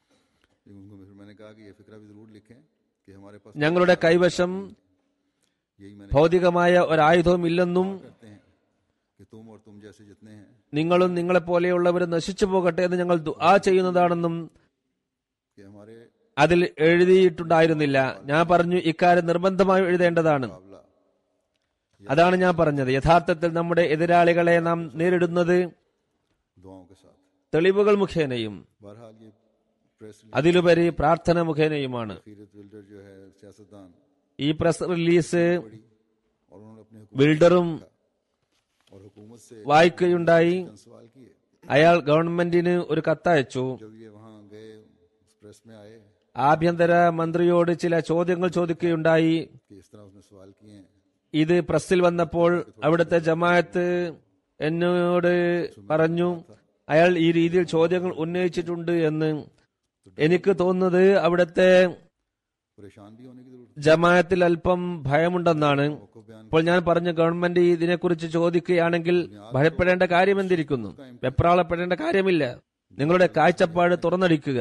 उनको फिर मैंने कहा कि ये फिक्रा भी जरूर लिखें कि हमारे पास ഞങ്ങളുടെ കൈവശം यही मैंने ഭൗതികമായ ഒരായുധവും ഇല്ലെന്നും करते हैं कि तुम और तुम जैसे जितने हैं നിങ്ങളും നിങ്ങളെ പോലെയുള്ളവർ നശിച്ചു പോകട്ടെ എന്ന് ഞങ്ങൾ ദുആ ചെയ്യുന്നതാണെന്നും कि हमारे അതിൽ എഴുതിയിട്ടുണ്ടായിരുന്നില്ല ഞാൻ പറഞ്ഞു ഇക്കാര്യം നിർബന്ധമായും എഴുതേണ്ടതാണ് मुकाबला അതാണ് ഞാൻ പറഞ്ഞത് യഥാർത്ഥത്തിൽ നമ്മുടെ എതിരാളികളെ നാം നേരിടുന്നത് दुआओं के साथ തെളിവുകൾ മുഖേനയും बहरहाल ये प्रेस അതിലുപരി പ്രാർത്ഥന മുഖേനയുമാണ് खीरत विल्डर जो है सियासतदान ഈ പ്രസ് റിലീസ് पड़ी और उन्होंने अपने हुकूमत ബിൽഡറും और हुकूमत से വായിക്കുകയുണ്ടായി सवाल किए അയാൾ ഗവൺമെന്റിന് ഒരു കത്തയച്ചു जब ये वहां गए उस प्रेस में आए ആഭ്യന്തര മന്ത്രിയോട് ചില ചോദ്യങ്ങൾ ചോദിക്കുകയുണ്ടായി कि इस तरह उसने सवाल किए हैं ഇത് പ്രസ്സിൽ വന്നപ്പോൾ അവിടുത്തെ ജമാഅത്ത് എന്നോട് പറഞ്ഞു അയാൾ ഈ രീതിയിൽ ചോദ്യങ്ങൾ ഉന്നയിച്ചിട്ടുണ്ട് എന്ന് എനിക്ക് തോന്നുന്നത് അവിടുത്തെ परेशान भी होने की जरूरत ജമാഅത്തിൽ അല്പം ഭയമുണ്ടെന്നാണ് को बयान അപ്പോൾ ഞാൻ പറഞ്ഞു ഗവൺമെന്റ് ഇതിനെക്കുറിച്ച് ചോദിക്കുകയാണെങ്കിൽ ഭയപ്പെടേണ്ട കാര്യം എന്തിരിക്കുന്നു വെപ്രാളപ്പെടേണ്ട കാര്യമില്ല നിങ്ങളുടെ കാഴ്ചപ്പാട് തുറന്നടിക്കുക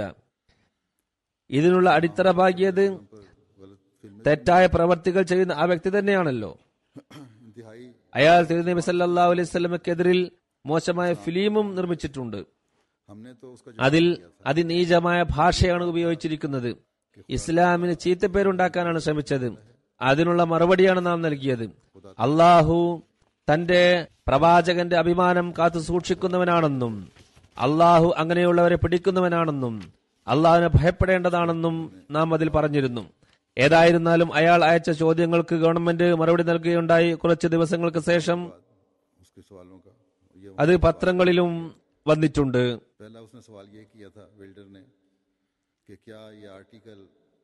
ഇതിനുള്ള അടിത്തറ പാകിയത് पर गलत फिल्में തെറ്റായ പ്രവർത്തികൾ ചെയ്യുന്ന ആ വ്യക്തി തന്നെയാണല്ലോ इंतहाई അയാൾ തിരുനബി സല്ലല്ലാഹു അലൈഹി സ്വലമക്കെതിരിൽ മോശമായ ഫിലിമും നിർമ്മിച്ചിട്ടുണ്ട് हमने तो उसका അതിൽ അതിനീചമായ ഭാഷയാണ് ഉപയോഗിച്ചിരിക്കുന്നത് ഇസ്ലാമിന് ചീത്തപ്പേരുണ്ടാക്കാനാണ് ശ്രമിച്ചത് അതിനുള്ള മറുപടിയാണ് നാം നൽകിയത് അള്ളാഹു തന്റെ പ്രവാചകന്റെ അഭിമാനം കാത്തു സൂക്ഷിക്കുന്നവനാണെന്നും അള്ളാഹു അങ്ങനെയുള്ളവരെ പിടിക്കുന്നവനാണെന്നും അള്ളാഹുവിനെ ഭയപ്പെടേണ്ടതാണെന്നും നാം അതിൽ പറഞ്ഞിരുന്നു ഏതായിരുന്നാലും അയാൾ അയച്ച ചോദ്യങ്ങൾക്ക് ഗവൺമെന്റ് മറുപടി നൽകുകയുണ്ടായി കുറച്ച് ദിവസങ്ങൾക്ക് ശേഷം उसके सवालों का ये അത് പത്രങ്ങളിലും വന്നിട്ടുണ്ട് पहला उसने सवाल ये किया था विल्डर ने कि क्या ये आर्टिकल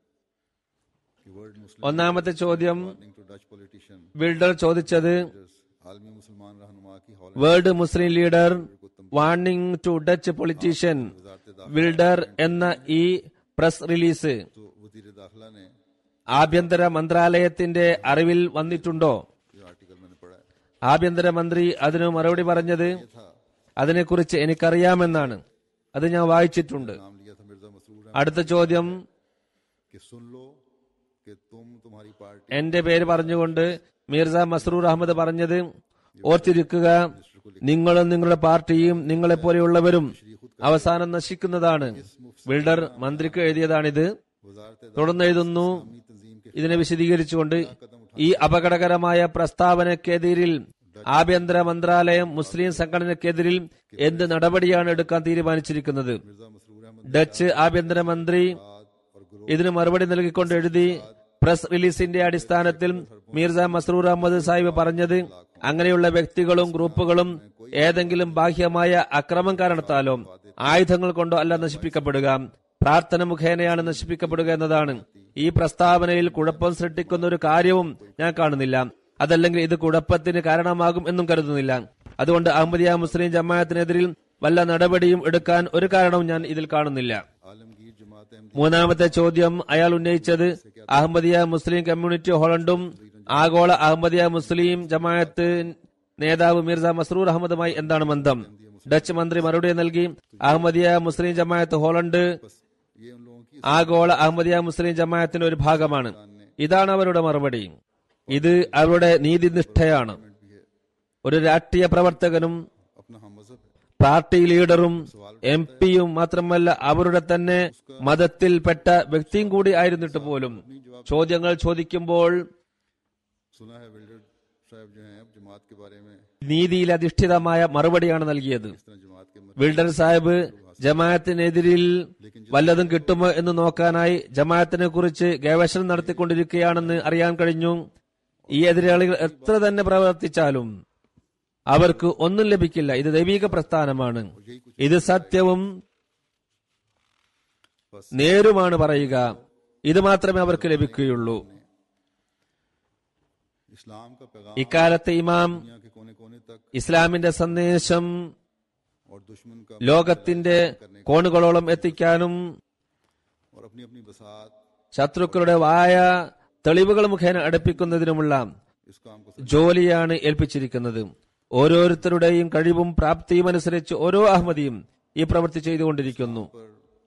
कि वर्ल्ड मुस्लिम ഒന്നാമത്തെ ചോദ്യം warning to Dutch politician Wilders ചോദിച്ചത് आलमी मुसलमान रहनुमा की हॉल world Muslim leader warning to Dutch politician Wilders എന്ന ഈ പ്രസ് റിലീസ് तो वजीर दाखिला ने ആഭ്യന്തര മന്ത്രാലയത്തിന്റെ അറിവിൽ വന്നിട്ടുണ്ടോ ये आर्टिकल मैंने पढ़ा है ആഭ്യന്തര മന്ത്രി അതിന് മറുപടി പറഞ്ഞത് था അതിനെക്കുറിച്ച് എനിക്കറിയാമെന്നാണ് അത് ഞാൻ വായിച്ചിട്ടുണ്ട് नाम लिया था मिर्जा मसरूर അടുത്ത ചോദ്യം कि सुन लो कि तुम तुम्हारी पार्टी എന്റെ പേര് പറഞ്ഞുകൊണ്ട് മിർസ മസ്രൂർ അഹമ്മദ് പറഞ്ഞത് ഓർത്തിരിക്കുക നിങ്ങളും നിങ്ങളുടെ പാർട്ടിയും നിങ്ങളെപ്പോലെയുള്ളവരും അവസാനം നശിക്കുന്നതാണ് ബിൽഡർ മന്ത്രിക്ക് എഴുതിയതാണിത് वजारत തുടർന്ന് എഴുതുന്നു तंजीम के ഇതിനെ വിശദീകരിച്ചുകൊണ്ട് ഈ അപകടകരമായ പ്രസ്താവനക്കെതിരിൽ ആഭ്യന്തര മന്ത്രാലയം മുസ്ലിം സംഘടനയ്ക്കെതിരിൽ എന്ത് നടപടിയാണ് എടുക്കാൻ തീരുമാനിച്ചിരിക്കുന്നത് मिर्जा मसरूर अहमद ഡച്ച് ആഭ്യന്തരമന്ത്രി और गुरु ഇതിന് മറുപടി നൽകിക്കൊണ്ട് എഴുതി പ്രസ് റിലീസിന്റെ അടിസ്ഥാനത്തിൽ മീർസ മസ്രൂർ അഹമ്മദ് സാഹിബ് പറഞ്ഞത് അങ്ങനെയുള്ള വ്യക്തികളും ഗ്രൂപ്പുകളും ഏതെങ്കിലും ബാഹ്യമായ അക്രമം കാരണത്താലോ ആയുധങ്ങൾ കൊണ്ടോ അല്ല നശിപ്പിക്കപ്പെടുക പ്രാർത്ഥന മുഖേനയാണ് നശിപ്പിക്കപ്പെടുക എന്നതാണ് ഈ പ്രസ്താവനയിൽ കുഴപ്പം സൃഷ്ടിക്കുന്ന ഒരു കാര്യവും ഞാൻ കാണുന്നില്ല അതല്ലെങ്കിൽ ഇത് കുഴപ്പത്തിന് കാരണമാകും എന്നും കരുതുന്നില്ല അതുകൊണ്ട് അഹമ്മദിയ മുസ്ലിം ജമാഅത്തിനെതിരിൽ വല്ല നടപടിയും എടുക്കാൻ ഒരു കാരണവും ഞാൻ ഇതിൽ കാണുന്നില്ല आलमगीर जमात अहमदी മൂന്നാമത്തെ ചോദ്യം അയാൾ ഉന്നയിച്ചത് അഹമ്മദിയ മുസ്ലിം കമ്മ്യൂണിറ്റി ഹോളണ്ടും ആഗോള അഹമ്മദിയ മുസ്ലിം ജമാഅത്ത് നേതാവ് മിർസ മസ്രൂർ അഹമ്മദുമായി എന്താണ് ബന്ധം ഡച്ച് മന്ത്രി മറുപടി നൽകി അഹമ്മദിയ മുസ്ലിം ജമാഅത്ത് ഹോളണ്ട് ये उन लोगों की ആഗോള അഹമ്മദിയ മുസ്ലിം ജമാഅത്തിന്റെ ഒരു ഭാഗമാണ് ഇതാണ് അവരുടെ മറുപടി ഇത് അവരുടെ നീതിനിഷ്ഠയാണ് भी है ഒരു രാഷ്ട്രീയ പ്രവർത്തകനും अपना हम मजहब है പാർട്ടി ലീഡറും എം പിയും മാത്രമല്ല അവരുടെ തന്നെ മതത്തിൽപ്പെട്ട വ്യക്തിയും കൂടി ആയിരുന്നിട്ട് പോലും ചോദ്യങ്ങൾ ചോദിക്കുമ്പോൾ सुना है बिल्डर साहब जो हैं अब जमात के बारे में നീതിയിൽ അധിഷ്ഠിതമായ മറുപടിയാണ് നൽകിയത് इस तरह जमात के ബിൽഡർ സാഹിബ് ജമാഅത്തിനെതിരിൽ വല്ലതും കിട്ടുമോ എന്ന് നോക്കാനായി ജമാഅത്തിനെ കുറിച്ച് ഗവേഷണം നടത്തിക്കൊണ്ടിരിക്കുകയാണെന്ന് അറിയാൻ കഴിഞ്ഞു ഈ എതിരാളികൾ എത്ര തന്നെ പ്രവർത്തിച്ചാലും അവർക്ക് ഒന്നും ലഭിക്കില്ല ഇത് ദൈവിക പ്രസ്ഥാനമാണ് ഇത് സത്യവും നേരുമാണ് പറയുക ഇത് മാത്രമേ അവർക്ക് ലഭിക്കുകയുള്ളൂ इस्लाम का पैगाम ഇക്കാലത്തെ ഇമാം दुनिया के कोने कोने तक ഇസ്ലാമിന്റെ സന്ദേശം और दुश्मन का ലോകത്തിന്റെ കോണുകളോളം എത്തിക്കാനും और अपनी अपनी बसात ശത്രുക്കളുടെ വായ തെളിവുകൾ മുഖേന അടുപ്പിക്കുന്നതിനുമുള്ള इस काम को ജോലിയാണ് ഏൽപ്പിച്ചിരിക്കുന്നത് ഓരോരുത്തരുടെയും കഴിവും പ്രാപ്തിയും അനുസരിച്ച് ഓരോ അഹമ്മദിയും ഈ പ്രവൃത്തി ചെയ്തുകൊണ്ടിരിക്കുന്നു पर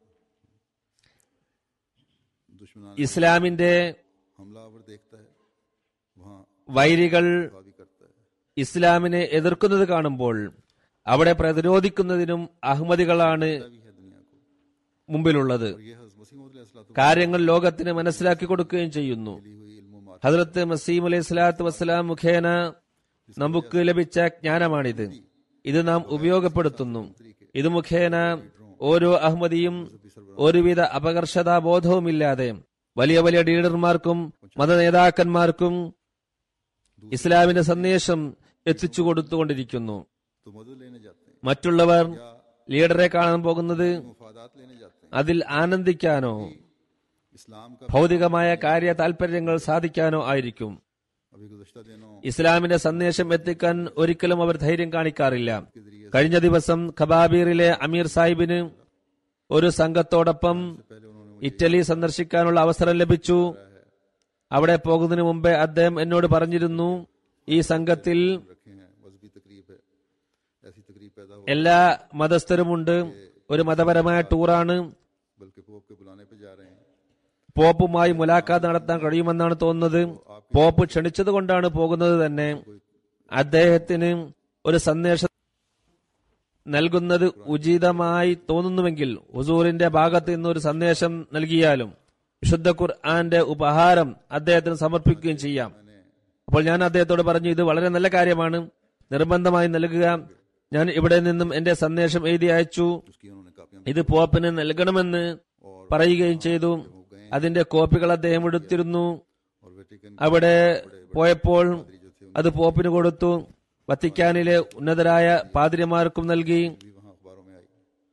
दुश्मनान ഇസ്ലാമിന്റെ हमलावर देखता है वहां വൈരികൾ दफा भी करता है ഇസ്ലാമിനെ എതിർക്കുന്നത് കാണുമ്പോൾ അവിടെ പ്രതിരോധിക്കുന്നതിനും അഹമ്മദികളാണ് भी है दुनिया को മുമ്പിലുള്ളത് और ये हज़रत मसीह मौद अलैहिस्सलातु കാര്യങ്ങൾ ലോകത്തിന് മനസ്സിലാക്കി കൊടുക്കുകയും ചെയ്യുന്നു ली हुई इल्म व मार्फत ഹജറത്ത് മസീം അലൈഹി സ്വലാത്തു വസ്സലാം മുഖേന നമുക്ക് ലഭിച്ച ജ്ഞാനമാണിത് ഇത് നാം ഉപയോഗപ്പെടുത്തുന്നു ഇത് മുഖേന ഓരോ അഹമ്മദിയും ഒരുവിധ അപകർഷതാബോധവുമില്ലാതെ വലിയ വലിയ ലീഡർമാർക്കും മതനേതാക്കന്മാർക്കും ഇസ്ലാമിന്റെ സന്ദേശം എത്തിച്ചു കൊടുത്തുകൊണ്ടിരിക്കുന്നു तो मदद लेने जाते हैं മറ്റുള്ളവർ ലീഡറെ കാണാൻ പോകുന്നത് मुफादात लेने जाते हैं അതിൽ ആനന്ദിക്കാനോ इस्लाम का ഭൗതികമായ കാര്യ താൽപര്യങ്ങൾ സാധിക്കാനോ ആയിരിക്കും अभी गुजश्ता दिनों ഇസ്ലാമിന്റെ സന്ദേശം എത്തിക്കാൻ ഒരിക്കലും അവർ ധൈര്യം കാണിക്കാറില്ല കഴിഞ്ഞ ദിവസം ഖബാബീറിലെ അമീർ സാഹിബിന് ഒരു സംഘത്തോടൊപ്പം पहले उन्होंने ഇറ്റലി സന്ദർശിക്കാനുള്ള അവസരം ലഭിച്ചു അവിടെ പോകുന്നതിന് മുമ്പേ അദ്ദേഹം എന്നോട് പറഞ്ഞിരുന്നു ഈ സംഘത്തിൽ रखे हैं मजहबी तकरीब है ऐसी तकरीब पैदा हो എല്ലാ മതസ്ഥരുമുണ്ട് ഒരു മതപരമായ ടൂറാണ് बल्कि पोप के बुलाने पे जा रहे हैं പോപ്പുമായി മുലാഖാത്ത് നടത്താൻ കഴിയുമെന്നാണ് തോന്നുന്നത് പോപ്പ് ക്ഷണിച്ചത് കൊണ്ടാണ് പോകുന്നത് തന്നെ അദ്ദേഹത്തിന് ഒരു സന്ദേശം നൽകുന്നത് ഉചിതമായി തോന്നുന്നുവെങ്കിൽ ഹുസൂറിന്റെ ഭാഗത്ത് നിന്ന് ഒരു സന്ദേശം നൽകിയാലും വിശുദ്ധ ഖുർആന്റെ ഉപഹാരം അദ്ദേഹത്തിന് സമർപ്പിക്കുകയും ചെയ്യാം അപ്പോൾ ഞാൻ അദ്ദേഹത്തോട് പറഞ്ഞു ഇത് വളരെ നല്ല കാര്യമാണ് നിർബന്ധമായി നൽകുക ഞാൻ ഇവിടെ നിന്നും എന്റെ സന്ദേശം എഴുതി അയച്ചു उसकी उन्होंने कापियां ഇത് പോപ്പിന് നൽകണമെന്ന് പറയുകയും ചെയ്തു അതിന്റെ കോപ്പികൾ അദ്ദേഹം എടുത്തിരുന്നു और वेटिकन അവിടെ പോയപ്പോൾ അത് പോപ്പിന് കൊടുത്തു വത്തിക്കാനിലെ ഉന്നതരായ പാതിരിമാർക്കും നൽകി भी वहां अखबारों में आई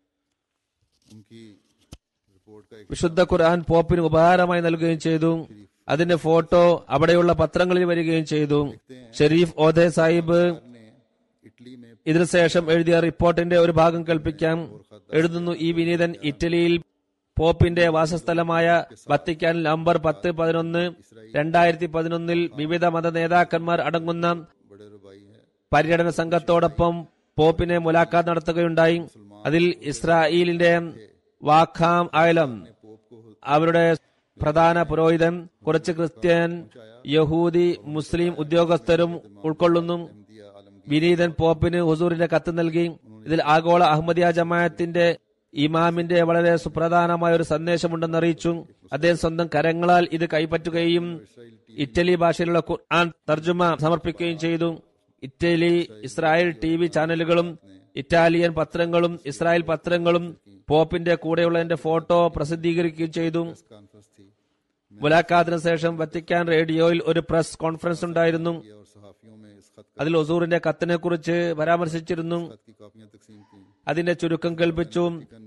उनकी रिपोर्ट का एक വിശുദ്ധ ഖുർആൻ പോപ്പിന് ഉപഹാരമായി നൽകുകയും ചെയ്തു അതിന്റെ ഫോട്ടോ അവിടെയുള്ള പത്രങ്ങളിൽ വരികയും ചെയ്തു ഷെരീഫ് ഓദെ സാഹിബ് ने इटली में ഇതിനുശേഷം എഴുതിയ റിപ്പോർട്ടിന്റെ ഒരു ഭാഗം കൽപ്പിക്കാം എഴുതുന്നു ഈ വിനീതൻ ഇറ്റലിയിൽ പോപ്പിന്റെ വാസസ്ഥലമായ വത്തിക്കാൻ നവംബർ പത്ത് പതിനൊന്ന് രണ്ടായിരത്തി പതിനൊന്നിൽ വിവിധ മത നേതാക്കന്മാർ അടങ്ങുന്ന बड़े रुबाई है പര്യടന സംഘത്തോടൊപ്പം പോപ്പിനെ മുലാഖാത്ത് നടത്തുകയുണ്ടായി അതിൽ ഇസ്രായേലിന്റെ വാഖാം ആയലം पोप को അവരുടെ പ്രധാന പുരോഹിതൻ കുറച്ച് ക്രിസ്ത്യൻ യഹൂദി മുസ്ലിം ഉദ്യോഗസ്ഥരും ഉൾക്കൊള്ളുന്നു दिया आलम വിനീതൻ പോപ്പിന് ഹുസൂറിന്റെ കത്ത് നൽകി ഇതിൽ ആഗോള അഹമ്മദിയ ജമാഅത്തിന്റെ ഇമാമിന്റെ വളരെ സുപ്രധാനമായ ഒരു സന്ദേശമുണ്ടെന്ന് അറിയിച്ചു അദ്ദേഹം സ്വന്തം കരങ്ങളാൽ ഇത് കൈപ്പറ്റുകയും ഇറ്റലി ഭാഷയിലുള്ള ഖുർആൻ തർജുമ സമർപ്പിക്കുകയും ചെയ്തു ഇറ്റലി ഇസ്രായേൽ ടി വി ചാനലുകളും ഇറ്റാലിയൻ പത്രങ്ങളും ഇസ്രായേൽ പത്രങ്ങളും പോപ്പിന്റെ കൂടെയുള്ളതിന്റെ ഫോട്ടോ പ്രസിദ്ധീകരിക്കുകയും ചെയ്തു कॉन्फ्रेंस थी മുലാഖാത്തിന് ശേഷം വത്തിക്കാൻ റേഡിയോയിൽ ഒരു പ്രസ് കോൺഫറൻസ് ഉണ്ടായിരുന്നു और सहाफियों में इस खत അതിൽ ഒസൂറിന്റെ കത്തിനെ കുറിച്ച് പരാമർശിച്ചിരുന്നു खत की कापियां तकसीम की അതിന്റെ ചുരുക്കം കേൾപ്പിച്ചു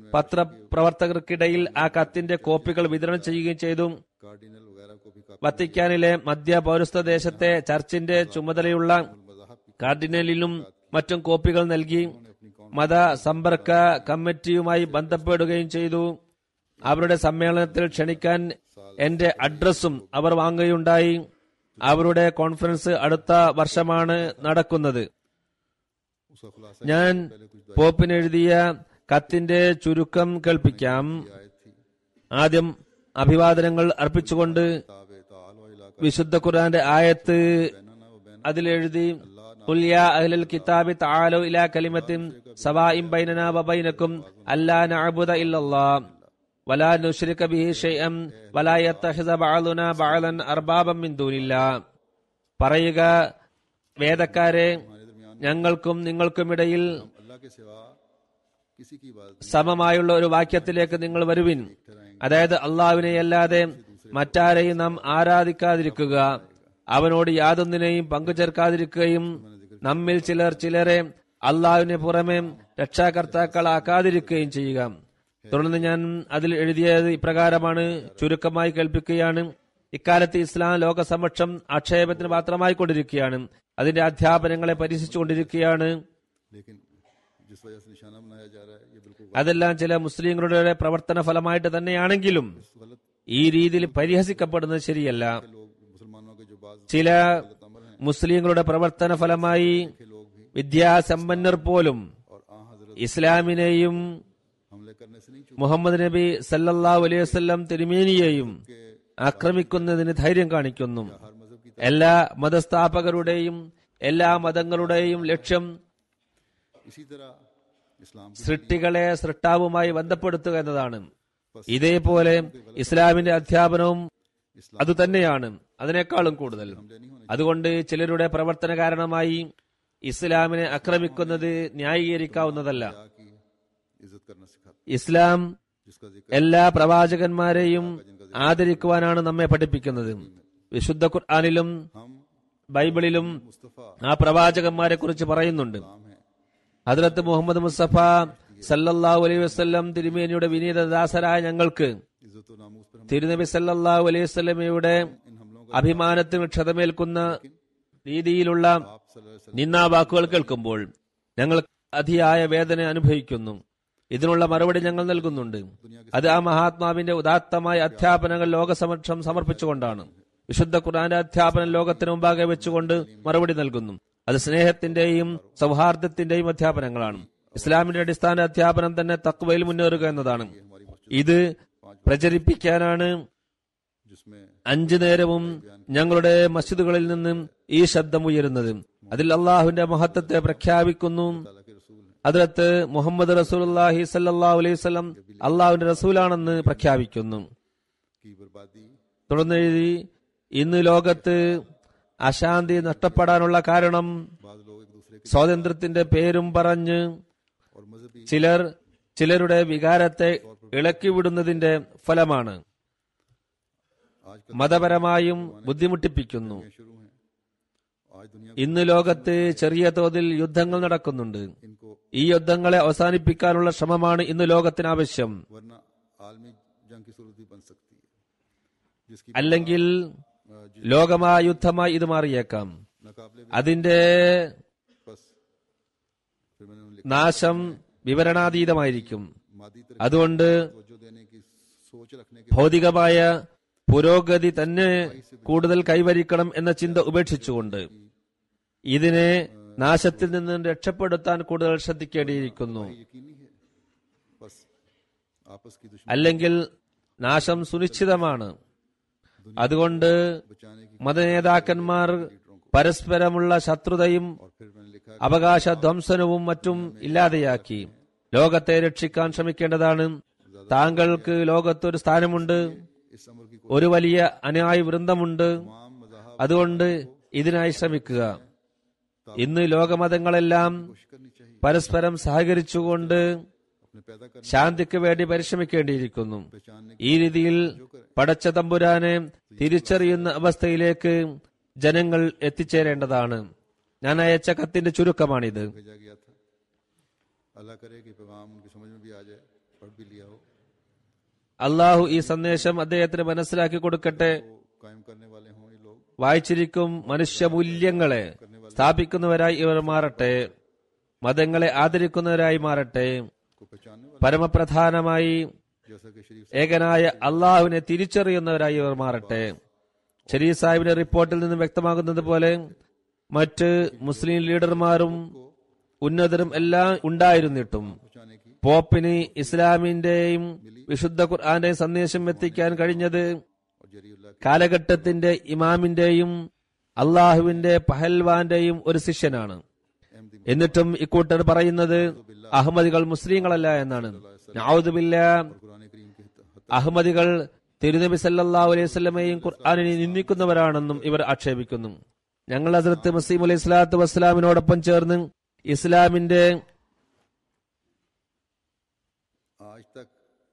പത്രപ്രവർത്തകർക്കിടയിൽ ആ കത്തിന്റെ കോപ്പികൾ വിതരണം ചെയ്യുകയും ചെയ്തു कार्डिनल वगैरह को भी कापी വത്തിക്കാനിലെ മധ്യ പൗരസ്ത്യ ദേശത്തെ ചർച്ചിന്റെ ചുമതലയുള്ള मजाहब की കാർഡിനലിനും മറ്റും കോപ്പികൾ നൽകി മത സമ്പർക്ക കമ്മിറ്റിയുമായി ബന്ധപ്പെടുകയും ചെയ്തു അവരുടെ സമ്മേളനത്തിൽ ക്ഷണിക്കാൻ എന്റെ അഡ്രസ്സും അവർ വാങ്ങുകയുണ്ടായി അവരുടെ കോൺഫറൻസ് അടുത്ത വർഷമാണ് നടക്കുന്നത് उसका खुलासा ഞാൻ പോപ്പിന് എഴുതിയ കത്തിന്റെ ചുരുക്കം കേൾപ്പിക്കാം आयत थी ആദ്യം അഭിവാദനങ്ങൾ അർപ്പിച്ചുകൊണ്ട് ताबे तालो इलाका വിശുദ്ധ ഖുർആന്റെ ആയത്ത് बैनना व बैन അതിലെഴുതി "ഖുൽ യാ അഹ്ലൽ കിതാബി തആലു ഇലാ കലിമത്തിൻ സവാഇൻ ബൈനനാ വബൈനക്കും അല്ലാ നഅബുദ ഇല്ലല്ലാഹ് വലാ നുശ്രിക ബിഹി ഷൈഅൻ വലാ യത്തഖിസ ബഅദുനാ ബഅദൻ അർബാബൻ മിൻ ദൂനില്ലാഹ് പറയുക വേദക്കാരെ ഞങ്ങൾക്കും നിങ്ങൾക്കുമിടയിൽ अल्लाह के सिवा किसी की इबादत സമമായുള്ള ഒരു വാക്യത്തിലേക്ക് നിങ്ങൾ വരുവിൻ അതായത് അള്ളാഹുവിനെ അല്ലാതെ മറ്റാരെയും നാം ആരാധിക്കാതിരിക്കുക അവനോട് യാതൊന്നിനെയും പങ്കുചേർക്കാതിരിക്കുകയും നമ്മിൽ ചിലർ ചിലരെ അള്ളാഹുവിന് പുറമെ രക്ഷാകർത്താക്കളാക്കാതിരിക്കുകയും ചെയ്യുക തുടർന്ന് ഞാൻ അതിൽ എഴുതിയത് ഇപ്രകാരമാണ് ചുരുക്കമായി കേൾപ്പിക്കുകയാണ് ഇക്കാലത്ത് ഇസ്ലാം ലോകസമക്ഷം ആക്ഷേപത്തിന് പാത്രമായി കൊണ്ടിരിക്കുകയാണ് അതിന്റെ അധ്യാപനങ്ങളെ പരിഹസിച്ചുകൊണ്ടിരിക്കുകയാണ് लेकिन जिस वजह से निशाना बनाया जा रहा है ये बिल्कुल അതെല്ലാം ചില മുസ്ലിങ്ങളുടെ പ്രവർത്തന ഫലമായിട്ട് തന്നെയാണെങ്കിലും गलत ഈ രീതിയിൽ പരിഹസിക്കപ്പെടുന്നത് ശരിയല്ല लोग मुसलमानों के जो बाज ചില अमर हैं മുസ്ലിങ്ങളുടെ പ്രവർത്തന ഫലമായി के लोग भी വിദ്യാസമ്പന്നർ പോലും और आ हजरत ഇസ്ലാമിനെയും हमले करने से नहीं चूके മുഹമ്മദ് നബി സല്ലല്ലാഹു അലൈഹി വസല്ലം തിരുമേനിയെയും ആക്രമിക്കുന്നതിന് ധൈര്യം കാണിക്കുന്നു हर मजहब की എല്ലാ മതസ്ഥാപകരുടെയും എല്ലാ മതങ്ങളുടെയും ലക്ഷ്യം इसी तरह इस्लाम की സൃഷ്ടികളെ സൃഷ്ടാവുമായി ബന്ധപ്പെടുത്തുക എന്നതാണ് ഇതേപോലെ ഇസ്ലാമിന്റെ അധ്യാപനവും അതുതന്നെയാണ് അതിനേക്കാളും കൂടുതൽ അതുകൊണ്ട് ചിലരുടെ പ്രവർത്തന കാരണമായി ഇസ്ലാമിനെ ആക്രമിക്കുന്നത് ന്യായീകരിക്കാവുന്നതല്ല की इज्जत करना सिखाता ഇസ്ലാം जिसका जिक्र എല്ലാ പ്രവാചകന്മാരെയും ആദരിക്കുവാനാണ് നമ്മെ പഠിപ്പിക്കുന്നത് വിശുദ്ധ ഖുർആാനിലും हम ബൈബിളിലും मुस्तफ़ा ആ പ്രവാചകന്മാരെ കുറിച്ച് പറയുന്നുണ്ട് नाम है ഹദ്രത്ത് മുഹമ്മദ് മുസ്തഫ സല്ലല്ലാഹു അലൈഹി വസല്ലം തിരുമേനിയുടെ വിനീത ദാസരായ ഞങ്ങൾക്ക് इज्जत और नामूस पर हम തിരുനബി സല്ലല്ലാഹു അലൈഹി വസല്ലമയുടെ इन हमलों का അഭിമാനത്തിന് ക്ഷതമേൽക്കുന്ന രീതിയിലുള്ള आप सल्लल्लाहु अलैहि वसल्लम നിന്നാവാക്കുകൾ കേൾക്കുമ്പോൾ ഞങ്ങൾ അതിയായ വേദന അനുഭവിക്കുന്നു ഇതിനുള്ള മറുപടി ഞങ്ങൾ നൽകുന്നുണ്ട് അത് ആ മഹാത്മാവിന്റെ ഉദാത്തമായ അധ്യാപനങ്ങൾ ലോകസമക്ഷം സമർപ്പിച്ചുകൊണ്ടാണ് വിശുദ്ധ ഖുർആന്റെ അധ്യാപനം ലോകത്തിന് മുമ്പാകെ വെച്ചുകൊണ്ട് മറുപടി നൽകുന്നു അത് സ്നേഹത്തിന്റെയും സൗഹാർദ്ദത്തിന്റെയും അധ്യാപനങ്ങളാണ് ഇസ്ലാമിന്റെ അടിസ്ഥാന അധ്യാപനം തന്നെ തക്വയിൽ മുന്നേറുക എന്നതാണ് ഇത് പ്രചരിപ്പിക്കാനാണ് जिसमें അഞ്ചു നേരവും ഞങ്ങളുടെ മസ്ജിദുകളിൽ നിന്നും ഈ ശബ്ദം ഉയരുന്നത് അതിൽ അള്ളാഹുവിന്റെ മഹത്വത്തെ പ്രഖ്യാപിക്കുന്നു अल्लाह के रसूल हैं അതിലത്ത് മുഹമ്മദ് റസൂലുള്ളാഹി സല്ലല്ലാഹു അലൈഹി വസല്ലം അള്ളാഹുവിന്റെ റസൂലാണെന്ന് പ്രഖ്യാപിക്കുന്നു की बर्बादी തുടർന്ന് എഴുതി ഇന്ന് ലോകത്ത് അശാന്തി നഷ്ടപ്പെടാനുള്ള കാരണം बाद लोग एक दूसरे के സ്വാതന്ത്ര്യത്തിന്റെ പേരും പറഞ്ഞ് और मजहबी ചിലർ ചിലരുടെ വികാരത്തെ ഇളക്കിവിടുന്നതിന്റെ ഫലമാണ് आज മതപരമായും ബുദ്ധിമുട്ടിപ്പിക്കുന്നു का शुरू हैं आज दुनिया ഇന്ന് ലോകത്ത് ചെറിയ തോതിൽ യുദ്ധങ്ങൾ നടക്കുന്നുണ്ട് इनको ഈ യുദ്ധങ്ങളെ അവസാനിപ്പിക്കാനുള്ള ശ്രമമാണ് ഇന്ന് ലോകത്തിന് ആവശ്യം वरना आलमी जंग की सूरत भी बन सकती है जिसकी അല്ലെങ്കിൽ अ, जिस ലോകമായ യുദ്ധമായി ഇത് മാറിയേക്കാം नकाबले അതിന്റെ बस फिर मैंने उन्हें നാശം വിവരണാതീതമായിരിക്കും लिखा मादी तरफ അതുകൊണ്ട് तवज्जो देने की सोच रखने के ഭൗതികമായ പുരോഗതി തന്നെ കൂടുതൽ കൈവരിക്കണം എന്ന ചിന്ത ഉപേക്ഷിച്ചുകൊണ്ട് ഇതിനെ अ, നാശത്തിൽ നിന്ന് രക്ഷപ്പെടുത്താൻ കൂടുതൽ ശ്രദ്ധിക്കേണ്ടിയിരിക്കുന്നു ये यकीनी है बस आपस की दुश्मनी അല്ലെങ്കിൽ നാശം സുനിശ്ചിതമാണ് അതുകൊണ്ട് बचाने की മതനേതാക്കന്മാർ പരസ്പരമുള്ള ശത്രുതയും और फिर मैंने लिखा അവകാശ ധ്വംസനവും മറ്റും ഇല്ലാതെയാക്കി ലോകത്തെ രക്ഷിക്കാൻ ശ്രമിക്കേണ്ടതാണ് താങ്കൾക്ക് ലോകത്തൊരു സ്ഥാനമുണ്ട് इस अमर की ഒരു വലിയ അനുയായി വൃന്ദമുണ്ട് तमाम मजाहब അതുകൊണ്ട് ഇതിനായി ശ്രമിക്കുക ഇന്ന് ലോകമതങ്ങളെല്ലാം कोशिश करनी चाहिए പരസ്പരം സഹകരിച്ചുകൊണ്ട് अपने पैदा करने ശാന്തിക്ക് വേണ്ടി പരിശ്രമിക്കേണ്ടിയിരിക്കുന്നു पहचानने ഈ രീതിയിൽ പടച്ച തമ്പുരാനെ തിരിച്ചറിയുന്ന അവസ്ഥയിലേക്ക് ജനങ്ങൾ എത്തിച്ചേരേണ്ടതാണ് ഞാൻ അയച്ച കത്തിന്റെ ചുരുക്കമാണിത് को भेजा गया था अल्लाह करे कि पैगाम उनकी समझ में भी आ जाए पढ़ भी लिया हो അള്ളാഹു ഈ സന്ദേശം അദ്ദേഹത്തിന് മനസ്സിലാക്കി കൊടുക്കട്ടെ वो कायम करने वाले हों ये लोग വായിച്ചിരിക്കും മനുഷ്യമൂല്യങ്ങളെ സ്ഥാപിക്കുന്നവരായി ഇവർ മാറട്ടെ മതങ്ങളെ ആദരിക്കുന്നവരായി മാറട്ടെ को पहचानने वाले പരമപ്രധാനമായി जैसा कि शरीफ ഏകനായ അള്ളാഹുവിനെ തിരിച്ചറിയുന്നവരായി ഇവർ മാറട്ടെ ഷരീഫ് സാഹിബിന്റെ റിപ്പോർട്ടിൽ നിന്ന് വ്യക്തമാകുന്നത് പോലെ മറ്റ് മുസ്ലിം ലീഡർമാരും ഉന്നതരും എല്ലാം ഉണ്ടായിരുന്നിട്ടും पहुंचाने की പോപ്പിന് ഇസ്ലാമിന്റെയും വിശുദ്ധ ഖുർആന്റെയും സന്ദേശം എത്തിക്കാൻ കഴിഞ്ഞത് और जरीउल्लाह കാലഘട്ടത്തിന്റെ ഇമാമിന്റെയും അള്ളാഹുവിന്റെ പഹൽവാന്റെയും ഒരു ശിഷ്യനാണ് अहमदी എന്നിട്ടും ഇക്കൂട്ടർ പറയുന്നത് അഹമ്മദികൾ മുസ്ലിങ്ങളല്ല എന്നാണ് നഔദുബില്ല कुरान करीम के हत- അഹമ്മദികൾ തിരുനബി സല്ലല്ലാഹു അലൈഹി വസല്ലമയും ഖുർആാനിനെ നിന്ദിക്കുന്നവരാണെന്നും ഇവർ ആക്ഷേപിക്കുന്നു ഞങ്ങൾ ഹസ്രത്ത് മസീം അലൈഹി സ്വലാത്തു വസ്സലാമിനോടൊപ്പം ചേർന്ന് ഇസ്ലാമിന്റെ आज तक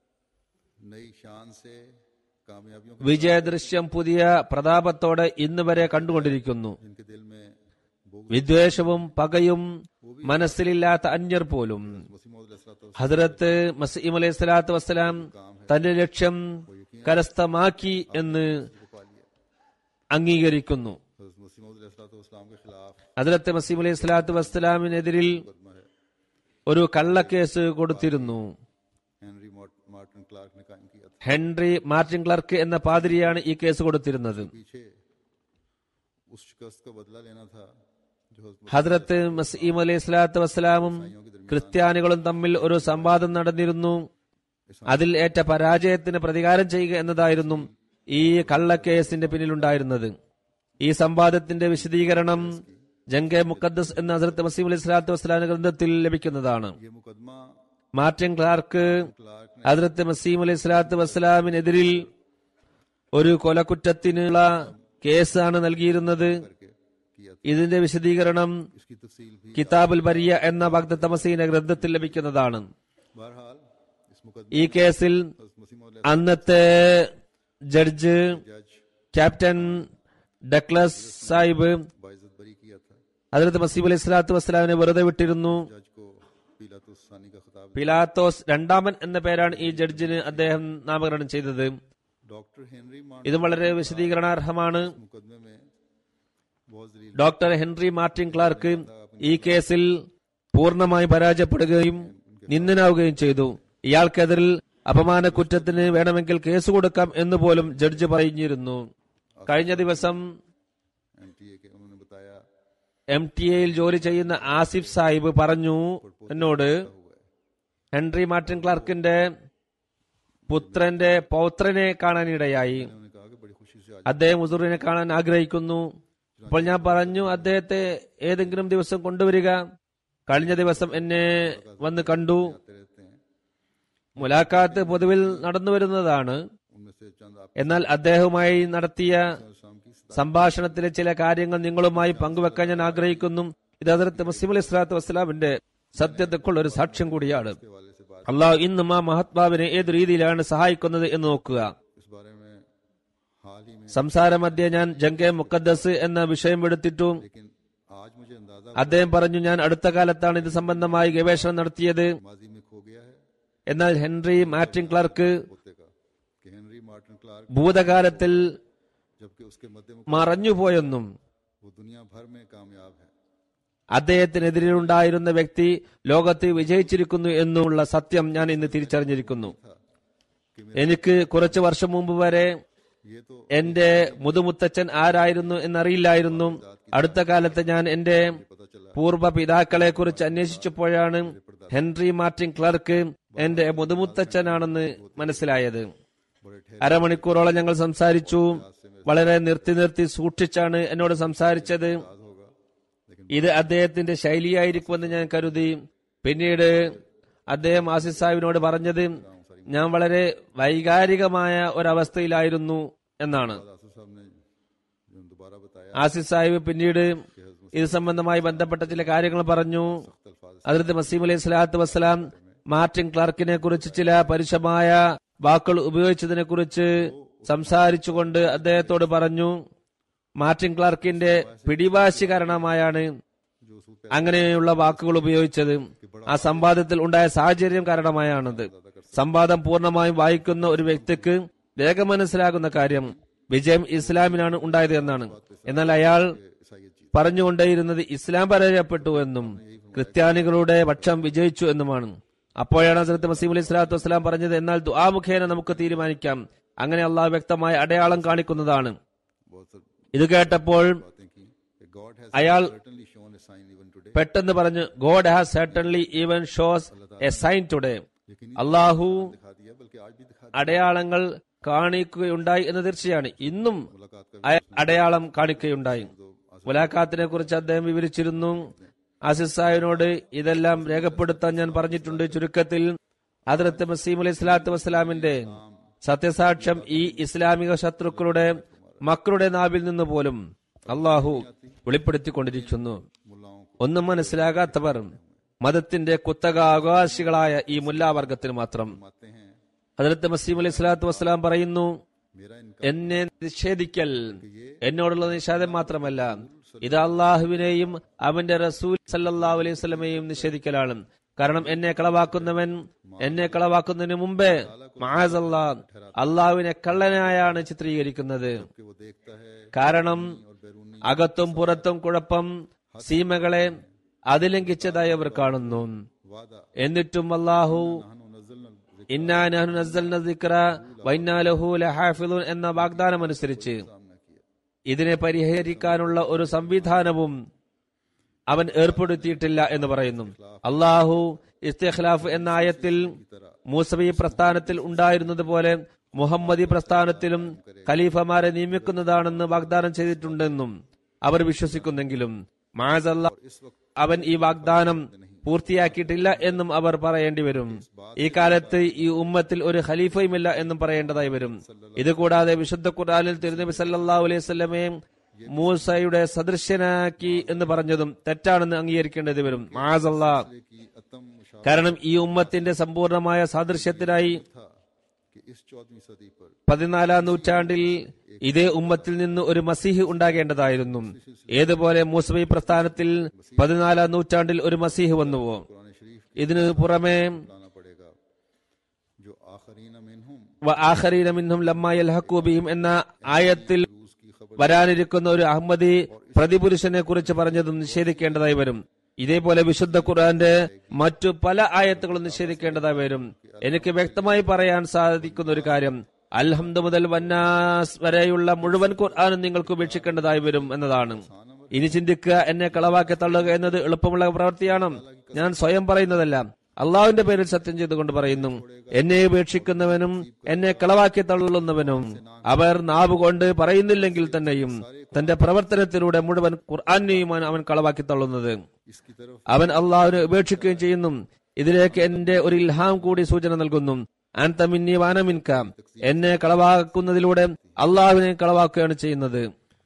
नई शान से कामयाबियों के വിജയദൃശ്യം പുതിയ പ്രതാപത്തോടെ ഇന്ന് വരെ കണ്ടുകൊണ്ടിരിക്കുന്നു जिनके दिल में वो വിദ്വേഷവും പകയും മനസ്സിലില്ലാത്ത അന്യർ പോലും वसीम ഹസ്രത്ത് മസീം അലൈഹി സ്വലാത്തു വസ്സലാം തന്റെ ലക്ഷ്യം കരസ്ഥമാക്കി എന്ന് पा लिया അംഗീകരിക്കുന്നു वसीम इस्लाम के खिलाफ ഹസ്രത്ത് മസീം അലൈഹി സ്വലാത്തു വസ്സലാമിനെതിരിൽ मुकदमा है ഒരു കള്ളക്കേസ് കൊടുത്തിരുന്നു हेनरी मार्ट- मार्टिन क्लार्क ने कायम किया था ഹെൻറി മാർട്ടിൻ ക്ലർക്ക് എന്ന പാതിരിയാണ് ഈ കേസ് കൊടുത്തിരുന്നത് पीछे उस शिकस्त का बदला लेना था जो हज़रत ഹദ്രത്ത് മസീം അലൈഹി സ്വലാത്തു വസ്സലാമും ക്രിസ്ത്യാനികളും തമ്മിൽ ഒരു സംവാദം നടന്നിരുന്നു അതിൽ ഏറ്റ പരാജയത്തിന് പ്രതികാരം ചെയ്യുക എന്നതായിരുന്നു ഈ കള്ളക്കേസിന്റെ പിന്നിലുണ്ടായിരുന്നത് ഈ സംവാദത്തിന്റെ വിശദീകരണം ജംഗെ മുക്കദ്ദസ് എന്ന ഹസ്രത്ത് മസീം അലൈഹി സ്വലാത്തു വസ്സലാമിന്റെ ഗ്രന്ഥത്തിൽ ലഭിക്കുന്നതാണ് ये मुकदमा മാർട്ടിൻ ക്ലാർക്ക് क्लार्क ने ഹദ്രത്ത് മസീം അലൈഹി സ്വലാത്തു വസ്സലാമിനെതിരിൽ ഒരു കൊലക്കുറ്റത്തിനുള്ള കേസാണ് നൽകിയിരുന്നത് करके किया था ഇതിന്റെ വിശദീകരണം इसकी तफसील भी കിതാബുൽ ബരിയ എന്ന ഭക്ത തമസീന ഗ്രന്ഥത്തിൽ ലഭിക്കുന്നതാണ് बहरहाल इस मुकदमे ഈ കേസിൽ हज़रत मसीह मौद അന്നത്തെ ജഡ്ജ് जज ക്യാപ്റ്റൻ ഡക്ലസ് സാഹിബ് बाइज्जत बरी किया था ഹജരത്ത് മസീബ് അലൈഹി സ്വലാത്തു വസ്സലാമിനെ വെറുതെ വിട്ടിരുന്നു जज को पीलातुस सानी का खिताब പിലാത്തോസ് രണ്ടാമൻ എന്ന പേരാണ് ഈ ജഡ്ജിന് അദ്ദേഹം നാമകരണം ചെയ്തത് डॉक्टर हेनरी मार्टिन ഇതും വളരെ വിശദീകരണാർഹമാണ് मुकदमे में बहुत जलील ഡോക്ടർ ഹെൻറി മാർട്ടിൻ ക്ലാർക്ക് ഈ കേസിൽ പൂർണ്ണമായി പരാജയപ്പെടുകയും നിന്ദനാവുകയും ചെയ്തു ഇയാൾക്കെതിരിൽ അപമാന കുറ്റത്തിന് വേണമെങ്കിൽ കേസ് കൊടുക്കാം എന്ന് പോലും ജഡ്ജ് പറഞ്ഞിരുന്നു കഴിഞ്ഞ ദിവസം एम टी ए के उन्होंने बताया എം ടി എയിൽ ജോലി ചെയ്യുന്ന ആസിഫ് സാഹിബ് പറഞ്ഞു എന്നോട് ഹെൻറി മാർട്ടിൻ ക്ലാർക്കിന്റെ പുത്രന്റെ പൗത്രനെ കാണാനിടയായി उन्होंने कहा कि बड़ी खुशी से आज അദ്ദേഹം ഹുസൂറിനെ കാണാൻ ആഗ്രഹിക്കുന്നു അപ്പോൾ ഞാൻ പറഞ്ഞു അദ്ദേഹത്തെ ഏതെങ്കിലും ദിവസം കൊണ്ടുവരിക കഴിഞ്ഞ ദിവസം എന്നെ വന്ന് കണ്ടു आते रहते हैं മുലാഖാത്ത് പൊതുവിൽ നടന്നു വരുന്നതാണ് उनमें से चंद आप എന്നാൽ അദ്ദേഹവുമായി നടത്തിയ शाम की സംഭാഷണത്തിലെ ചില കാര്യങ്ങൾ നിങ്ങളുമായി പങ്കുവെക്കാൻ ഞാൻ ആഗ്രഹിക്കുന്നു ഇത് ഹസരത്ത് മുസ്ലിം അലൈഹി സ്വലാത്തു വസ്സലാമിന്റെ സത്യതക്കുള്ള ഒരു സാക്ഷ്യം കൂടിയാണ് के वाले से बात അള്ളാഹു ഇന്നും ആ മഹാത്മാവിനെ ഏത് രീതിയിലാണ് സഹായിക്കുന്നത് എന്ന് നോക്കുക इस बारे में हाल ही में സംസാരമധ്യേ ഞാൻ ജംഗെ മുക്കദ്ദസ് എന്ന വിഷയം എടുത്തിട്ടു लेकिन आज मुझे अंदाजा അദ്ദേഹം പറഞ്ഞു ഞാൻ അടുത്ത കാലത്താണ് ഇത് സംബന്ധമായി ഗവേഷണം നടത്തിയത് माजी में खो गया है എന്നാൽ ഹെൻറി മാർട്ടിൻ ക്ലാർക്ക് पोते का कि हेनरी मार्टिन क्लार्क ഭൂതകാലത്തിൽ जबकि उसके मध्य में മറഞ്ഞുപോയെന്നും वो दुनिया भर में कामयाब है അദ്ദേഹത്തിനെതിരെയുണ്ടായിരുന്ന വ്യക്തി ലോകത്ത് വിജയിച്ചിരിക്കുന്നു എന്നുള്ള സത്യം ഞാൻ ഇന്ന് തിരിച്ചറിഞ്ഞിരിക്കുന്നു था कि എനിക്ക് കുറച്ചു വർഷം മുമ്പ് വരെ ये तो എന്റെ മുതുമുത്തച്ഛൻ ആരായിരുന്നു എന്നറിയില്ലായിരുന്നു അടുത്ത കാലത്ത് ഞാൻ എന്റെ पता चला പൂർവ്വ പിതാക്കളെ കുറിച്ച് അന്വേഷിച്ചപ്പോഴാണ് ഹെൻറി മാർട്ടിൻ ക്ലർക്ക് എന്റെ മുതുമുത്തച്ഛനാണെന്ന് മനസ്സിലായത് बड़े ठहर അരമണിക്കൂറോളം ഞങ്ങൾ സംസാരിച്ചു വളരെ നിർത്തി നിർത്തി സൂക്ഷിച്ചാണ് എന്നോട് സംസാരിച്ചത് होगा लेकिन ഇത് അദ്ദേഹത്തിന്റെ ശൈലിയായിരിക്കുമെന്ന് ഞാൻ കരുതി പിന്നീട് അദ്ദേഹം ആസിഫ് സാഹിബിനോട് പറഞ്ഞത് ഞാൻ വളരെ വൈകാരികമായ ഒരവസ്ഥയിലായിരുന്നു എന്നാണ് आसिफ साहब ने जो दोबारा बताया ആസിഫ് സാഹിബ് പിന്നീട് ഇത് സംബന്ധമായി ബന്ധപ്പെട്ട ചില കാര്യങ്ങൾ പറഞ്ഞു अल्फाज അതിർത്ത് മസീം അലൈഹി സ്വലാത്തു വസ്സലാം മാർട്ടിൻ ക്ലാർക്കിനെ കുറിച്ച് ചില പരുഷമായ വാക്കുകൾ ഉപയോഗിച്ചതിനെ കുറിച്ച് സംസാരിച്ചുകൊണ്ട് അദ്ദേഹത്തോട് പറഞ്ഞു മാർട്ടിൻ ക്ലാർക്കിന്റെ പിടിവാശി കാരണമായാണ് जो उसूल पे അങ്ങനെയുള്ള വാക്കുകൾ ഉപയോഗിച്ചത് ആ സംവാദത്തിൽ ഉണ്ടായ സാഹചര്യം കാരണമായാണത് സംവാദം പൂർണ്ണമായും വായിക്കുന്ന ഒരു വ്യക്തിക്ക് വേഗം മനസ്സിലാകുന്ന കാര്യം വിജയം ഇസ്ലാമിനാണ് ഉണ്ടായത് എന്നാണ് എന്നാൽ അയാൾ ईसाइयत जीत പറഞ്ഞുകൊണ്ടേയിരുന്നത് ഇസ്ലാം പരാജയപ്പെട്ടു എന്നും ക്രിസ്ത്യാനികളുടെ പക്ഷം വിജയിച്ചു എന്നുമാണ് അപ്പോഴാണ് ഹസരത്ത് മസീം അലൈഹി സ്വലാത്തു വസ്സലാം പറഞ്ഞത് എന്നാൽ ദുആ മുഖേന നമുക്ക് തീരുമാനിക്കാം അങ്ങനെ അള്ളാഹു വ്യക്തമായ അടയാളം കാണിക്കുന്നതാണ് बहुत सब ഇത് കേട്ടപ്പോൾ बातें की कि गॉड हैज അയാൾ certainly shown a sign even today പെട്ടെന്ന് പറഞ്ഞു God has certainly even shows a sign today Allah दिखा दिया बल्कि आज भी दिखा അടയാളങ്ങൾ കാണിക്കുകയുണ്ടായി എന്ന് തീർച്ചയാണ് ഇന്നും मुलाकात का അയ- അടയാളം കാണിക്കുകയുണ്ടായി മുലാഖാത്തിനെ കുറിച്ച് അദ്ദേഹം വിവരിച്ചിരുന്നു ആസിസ് സാഹിബിനോട് ഇതെല്ലാം രേഖപ്പെടുത്താൻ ഞാൻ പറഞ്ഞിട്ടുണ്ട് ചുരുക്കത്തിൽ അതിർത്ത് മസീം അലൈഹി സ്വലാത്തു വസ്സലാമിന്റെ സത്യസാക്ഷ്യം ഈ ഇസ്ലാമിക ശത്രുക്കളുടെ മക്കളുടെ നാവിൽ നിന്ന് പോലും അള്ളാഹു വെളിപ്പെടുത്തിക്കൊണ്ടിരിക്കുന്നു मुल्लाओं को ഒന്നും മനസ്സിലാകാത്തവർ മതത്തിന്റെ കുത്തക അവകാശികളായ ഈ മുല്ലാവർഗത്തിന് മാത്രം मानते हैं അതിർത്ത് മസീം അലൈഹി സ്വലാത്തു വസ്സലാം പറയുന്നു मेरा इनका എന്നെ നിഷേധിക്കൽ എന്നോടുള്ള നിഷേധം മാത്രമല്ല ഇത് അള്ളാഹുവിനെയും അവന്റെ റസൂൽ സല്ലല്ലാഹു അലൈഹി വസല്ലമയെയും നിഷേധിക്കലാണ് കാരണം എന്നെ കളവാക്കുന്നവൻ എന്നെ കളവാക്കുന്നതിന് മുമ്പേ മഹാസല്ലാ അള്ളാഹുവിനെ കള്ളനായാണ് ചിത്രീകരിക്കുന്നത് कि वो देखता है കാരണം और बैरूनी അകത്തും പുറത്തും കുഴപ്പം സീമകളെ അതിലംഘിച്ചതായി അവർ കാണുന്നു वादा എന്നിട്ടും അള്ളാഹു नहनु नज़लना ज़िक्र ഇന്നാ നഹ്നു നസ്സൽന ദിക്ര വഇന്നാ ലഹു ലഹാഫിളൂൻ എന്ന വാഗ്ദാനം അനുസരിച്ച് सामना किया ഇതിനെ പരിഹരിക്കാനുള്ള ഒരു സംവിധാനവും അവൻ ഏർപ്പെടുത്തിയിട്ടില്ല എന്ന് പറയുന്നു അള്ളാഹു ഇസ്തിഖ്ലാഫ് എന്ന ആയത്തിൽ മൂസബി പ്രസ്ഥാനത്തിൽ ഉണ്ടായിരുന്നത് പോലെ മുഹമ്മദി പ്രസ്ഥാനത്തിലും ഖലീഫമാരെ നിയമിക്കുന്നതാണെന്ന് വാഗ്ദാനം ചെയ്തിട്ടുണ്ടെന്നും അവർ വിശ്വസിക്കുന്നെങ്കിലും മാസല്ല इस वक्त അവൻ ഈ വാഗ്ദാനം പൂർത്തിയാക്കിയിട്ടില്ല എന്നും അവർ പറയേണ്ടി വരും ഈ കാലത്ത് ഈ ഉമ്മത്തിൽ ഒരു ഖലീഫയുമില്ല എന്നും പറയേണ്ടതായി വരും ഇതുകൂടാതെ വിശുദ്ധ ഖുർആനിൽ തിരുനബി സല്ലല്ലാഹു അലൈഹി വസല്ലമയെ മൂസയുടെ സദൃശ്യനാക്കി എന്ന് പറഞ്ഞതും തെറ്റാണെന്ന് അംഗീകരിക്കേണ്ടത് വരും മാസല്ലാ की अतम मुशाह കാരണം ഈ ഉമ്മത്തിന്റെ സമ്പൂർണമായ സാദൃശ്യത്തിനായി था कि इस चौदहवीं सदी पर പതിനാലാം നൂറ്റാണ്ടിൽ ഇതേ ഉമ്മത്തിൽ നിന്ന് ഒരു മസീഹ് ഉണ്ടാകേണ്ടതായിരുന്നു ഏതുപോലെ മൂസബി പ്രസ്ഥാനത്തിൽ പതിനാലാം നൂറ്റാണ്ടിൽ ഒരു മസീഹ് വന്നുവോ कुरान शरीफ ഇതിനു പുറമെ लाना पड़ेगा जो आखरीन मिनहुम വ ആഖരീന മിൻഹും ലമ്മാ യൽഹഖു ബിഹിം എന്ന ആയത്തിൽ रूस की खबर വരാനിരിക്കുന്ന ഒരു അഹമ്മദി പ്രതിപുരുഷനെ കുറിച്ച് പറഞ്ഞതും നിഷേധിക്കേണ്ടതായി വരും ഇതേപോലെ വിശുദ്ധ ഖുർആന്റെ മറ്റു പല ആയത്തുകളും നിഷേധിക്കേണ്ടതായി വരും എനിക്ക് വ്യക്തമായി പറയാൻ സാധിക്കുന്ന ഒരു കാര്യം അൽഹംദ് മുതൽ വന്നാസ് വരെയുള്ള മുഴുവൻ ഖുർആാനും നിങ്ങൾക്ക് ഉപേക്ഷിക്കേണ്ടതായി വരും എന്നതാണ് ഇനി ചിന്തിക്കുക എന്നെ കളവാക്കി തള്ളുക എന്നത് എളുപ്പമുള്ള പ്രവൃത്തിയാണ് ഞാൻ സ്വയം പറയുന്നതല്ല അള്ളാഹുവിന്റെ പേരിൽ സത്യം ചെയ്തുകൊണ്ട് പറയുന്നു എന്നെ ഉപേക്ഷിക്കുന്നവനും എന്നെ കളവാക്കി തള്ളുന്നവനും അവർ നാവ് കൊണ്ട് പറയുന്നില്ലെങ്കിൽ തന്നെയും തന്റെ പ്രവർത്തനത്തിലൂടെ മുഴുവൻ ഖുർആാനെയുമാണ് അവൻ കളവാക്കി തള്ളുന്നത് इसकी तरफ അവൻ അള്ളാഹുവിനെ ഉപേക്ഷിക്കുകയും ചെയ്യുന്നു ഇതിലേക്ക് എന്റെ ഒരു ഇൽഹാം കൂടി സൂചന നൽകുന്നു അൻതമിന്നി വാനമിൻക എന്നെ കളവാക്കുന്നതിലൂടെ അള്ളാഹുവിനെ കളവാക്കുകയാണ് ചെയ്യുന്നത്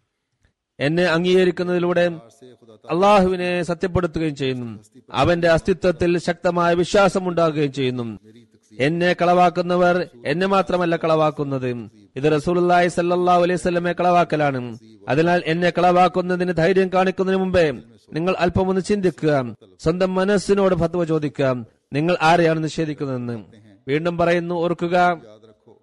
എന്നെ അംഗീകരിക്കുന്നതിലൂടെ से खुदा അള്ളാഹുവിനെ സത്യപ്പെടുത്തുകയും ചെയ്യുന്നു അവന്റെ അസ്തിത്വത്തിൽ ശക്തമായ വിശ്വാസം ഉണ്ടാകുകയും ചെയ്യുന്നു എന്നെ കളവാക്കുന്നവർ എന്നെ മാത്രമല്ല കളവാക്കുന്നത് ഇത് റസൂലുള്ളാഹി സല്ലല്ലാഹു അലൈഹി വസല്ലമയെ കളവാക്കലാണ് അതിനാൽ എന്നെ കളവാക്കുന്നതിന് ധൈര്യം കാണിക്കുന്നതിന് മുമ്പേ നിങ്ങൾ അല്പം ഒന്ന് ചിന്തിക്കുക സ്വന്തം മനസ്സിനോട് ഫത്വ ചോദിക്കുക നിങ്ങൾ ആരെയാണ് നിഷേധിക്കുന്നതെന്ന് വീണ്ടും പറയുന്നു ഓർക്കുക याद रखो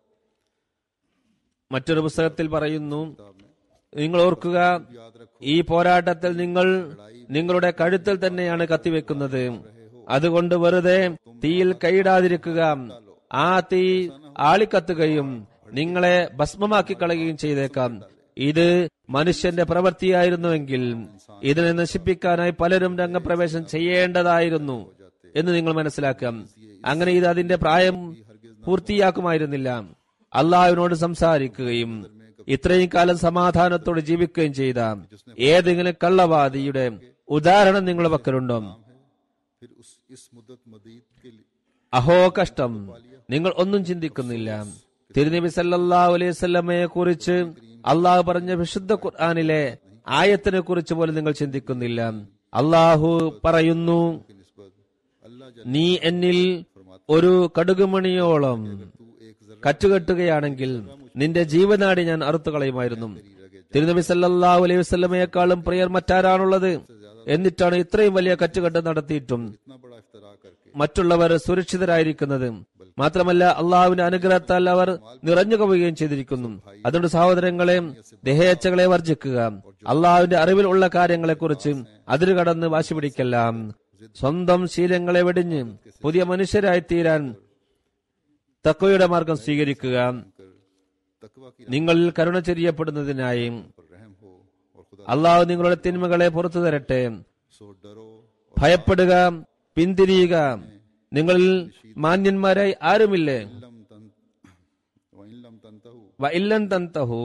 മറ്റൊരു പുസ്തകത്തിൽ പറയുന്നു किताब में നിങ്ങൾ ഓർക്കുക याद रखो ഈ പോരാട്ടത്തിൽ നിങ്ങൾ നിങ്ങളുടെ കഴുത്തിൽ തന്നെയാണ് കത്തിവെക്കുന്നത് അതുകൊണ്ട് വെറുതെ തീയിൽ കൈയിടാതിരിക്കുക ആ തീ ആളിക്കത്തുകയും നിങ്ങളെ ഭസ്മമാക്കി കളയുകയും ചെയ്തേക്കാം ഇത് മനുഷ്യന്റെ പ്രവൃത്തിയായിരുന്നുവെങ്കിൽ ഇതിനെ നശിപ്പിക്കാനായി പലരും രംഗപ്രവേശം ചെയ്യേണ്ടതായിരുന്നു എന്ന് നിങ്ങൾ മനസ്സിലാക്കാം അങ്ങനെ ഇത് അതിന്റെ പ്രായം പൂർത്തിയാക്കുമായിരുന്നില്ല അള്ളാഹുവിനോട് സംസാരിക്കുകയും ഇത്രയും കാലം സമാധാനത്തോടെ ജീവിക്കുകയും ചെയ്ത ഏതെങ്കിലും കള്ളവാദിയുടെ ഉദാഹരണം നിങ്ങളുടെ പക്കലുണ്ടോ फिर उस इस मुद्दत मदीद के लिए അഹോ കഷ്ടം നിങ്ങൾ ഒന്നും ചിന്തിക്കുന്നില്ല തിരുനബി സല്ലല്ലാഹു അലൈഹി വസല്ലമയെ കുറിച്ച് അള്ളാഹു പറഞ്ഞ വിശുദ്ധ ഖുർആനിലെ ആയത്തിനെ കുറിച്ച് പോലും നിങ്ങൾ ചിന്തിക്കുന്നില്ല അള്ളാഹു പറയുന്നു की निस्बत अल्लाह जल നീ എന്നിൽ ഒരു കടുകുമണിയോളം तू एक जरा കറ്റുകെട്ടുകയാണെങ്കിൽ നിന്റെ ജീവനാടി ഞാൻ അറുത്തു കളയുമായിരുന്നു തിരുനബി സല്ലല്ലാഹു അലൈഹി വസല്ലമയെക്കാളും പ്രിയർ മറ്റാരാണുള്ളത് എന്നിട്ടാണ് ഇത്രയും വലിയ കറ്റുകെട്ട് നടത്തിയിട്ടും इतना बड़ा इफ्तरा करके മറ്റുള്ളവർ സുരക്ഷിതരായിരിക്കുന്നത് മാത്രമല്ല അള്ളാഹുവിന്റെ അനുഗ്രഹത്താൽ അവർ നിറഞ്ഞു കവുകയും ചെയ്തിരിക്കുന്നു അതുകൊണ്ട് സഹോദരങ്ങളെ ദേഹേച്ഛകളെ വർജിക്കുക അള്ളാഹുവിന്റെ അറിവിൽ ഉള്ള കാര്യങ്ങളെക്കുറിച്ച് അതിരു കടന്ന് വാശി പിടിക്കല്ല സ്വന്തം ശീലങ്ങളെ വെടിഞ്ഞ് പുതിയ മനുഷ്യരായി തീരാൻ തക്കവയുടെ മാർഗം സ്വീകരിക്കുക कर तकवा की നിങ്ങളിൽ കരുണ ചെറിയപ്പെടുന്നതിനായി पर रहम हो और खुदा അള്ളാഹു നിങ്ങളുടെ തിന്മകളെ പുറത്തു തരട്ടെ सो डरो ഭയപ്പെടുക പിന്തിരിയുക നിങ്ങളിൽ മാന്യന്മാരായി ആരുമില്ലേ लम तन वइन लम तनतहु വഇല്ലൻ തന്തഹു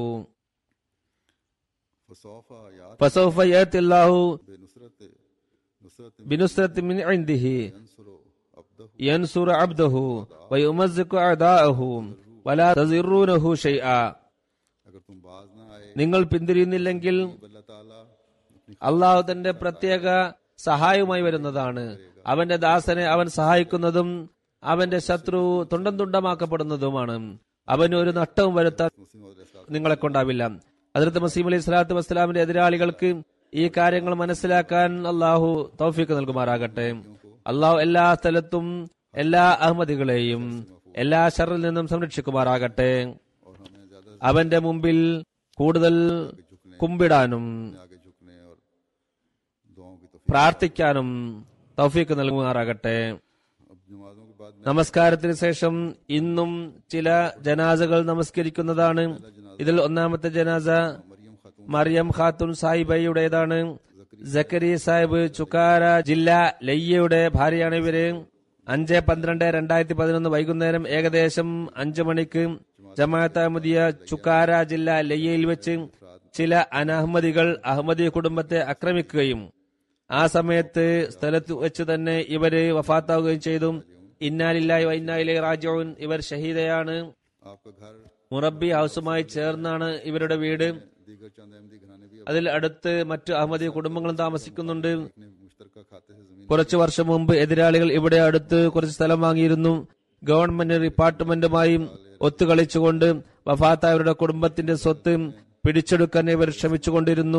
फसौफा यात ഫസൗഫ യഅതില്ലാഹു बेनुसरत नुसरत ബിനുസ്രത്തി മിൻ ഇൻദിഹി यंसुरो अब्दहु യൻസുറ അബ്ദഹു വയുമസ്സിഖു അദാഅഹു വലാ തസിറൂനഹു ഷൈആ अगर तुम बाज ना आए നിങ്ങൾ പിന്തിരിയുന്നില്ലെങ്കിൽ अल्लाह ताला अपनी അള്ളാഹു തന്റെ പ്രത്യേക സഹായവുമായി വരുന്നതാണ് അവന്റെ ദാസനെ അവൻ സഹായിക്കുന്നതും അവന്റെ ശത്രു തുണ്ടം തുണ്ടമാക്കപ്പെടുന്നതുമാണ് അവന് ഒരു നഷ്ടവും വരുത്താൻ मुस्लिम और इस्लाम നിങ്ങളെ കൊണ്ടാവില്ല അതിർത്ത് മസീം അലൈഹി സ്വലാത്തു വസ്സലാമിന്റെ എതിരാളികൾക്ക് ഈ കാര്യങ്ങൾ മനസ്സിലാക്കാൻ അള്ളാഹു തൗഫീക്ക് നൽകുമാറാകട്ടെ അള്ളാഹു എല്ലാ സ്ഥലത്തും എല്ലാ അഹമ്മദികളെയും എല്ലാ ഷറിൽ നിന്നും സംരക്ഷിക്കുമാറാകട്ടെ और हमें ज्यादा से അവന്റെ മുമ്പിൽ കൂടുതൽ കുമ്പിടാനും आगे झुकने और दुआओं की तो പ്രാർത്ഥിക്കാനും തൗഫീക്ക് നൽകുമാറാകട്ടെ अब नमाजों के बाद നമസ്കാരത്തിന് ശേഷം ഇന്നും ചില ജനാസകൾ നമസ്കരിക്കുന്നതാണ് ഇതിൽ ഒന്നാമത്തെ ജനാസ मरियम खातून മറിയം ഖാത്തുൻ സാഹിബയുടേതാണ് ജക്കരി സാഹിബ് ചുക്കാര ജില്ല ലയ്യയുടെ ഭാര്യയാണ് ഇവര് അഞ്ച് പന്ത്രണ്ട് രണ്ടായിരത്തി പതിനൊന്ന് വൈകുന്നേരം ഏകദേശം അഞ്ചു മണിക്ക് ജമാഅത്ത് അഹമ്മദിയ ചുക്കാര ജില്ല ലയ്യയിൽ വെച്ച് ചില അനഹമ്മദികൾ അഹമ്മദി കുടുംബത്തെ ആക്രമിക്കുകയും ആ സമയത്ത് സ്ഥലത്ത് വെച്ച് തന്നെ ഇവര് വഫാത്താവുകയും ചെയ്തു ഇന്നാലില്ലായി വൈന്നായിലെ റാജോൻ ഇവർ ഷഹീദയാണ് आपका घर മുറബി ഹൗസുമായി ചേർന്നാണ് ഇവരുടെ വീട് दीगर चंद अहमदी घराने भी അതിൽ അടുത്ത് മറ്റു അഹമ്മദി കുടുംബങ്ങളും താമസിക്കുന്നുണ്ട് अपने मुश्तरका खाते से जमीन കുറച്ചു വർഷം മുമ്പ് എതിരാളികൾ ഇവിടെ അടുത്ത് കുറച്ച് സ്ഥലം വാങ്ങിയിരുന്നു ഗവൺമെന്റ് ഡിപ്പാർട്ട്മെന്റുമായി ഒത്തുകളിച്ചുകൊണ്ട് വഫാത്തായവരുടെ കുടുംബത്തിന്റെ സ്വത്ത് പിടിച്ചെടുക്കാൻ ഇവർ ശ്രമിച്ചുകൊണ്ടിരുന്നു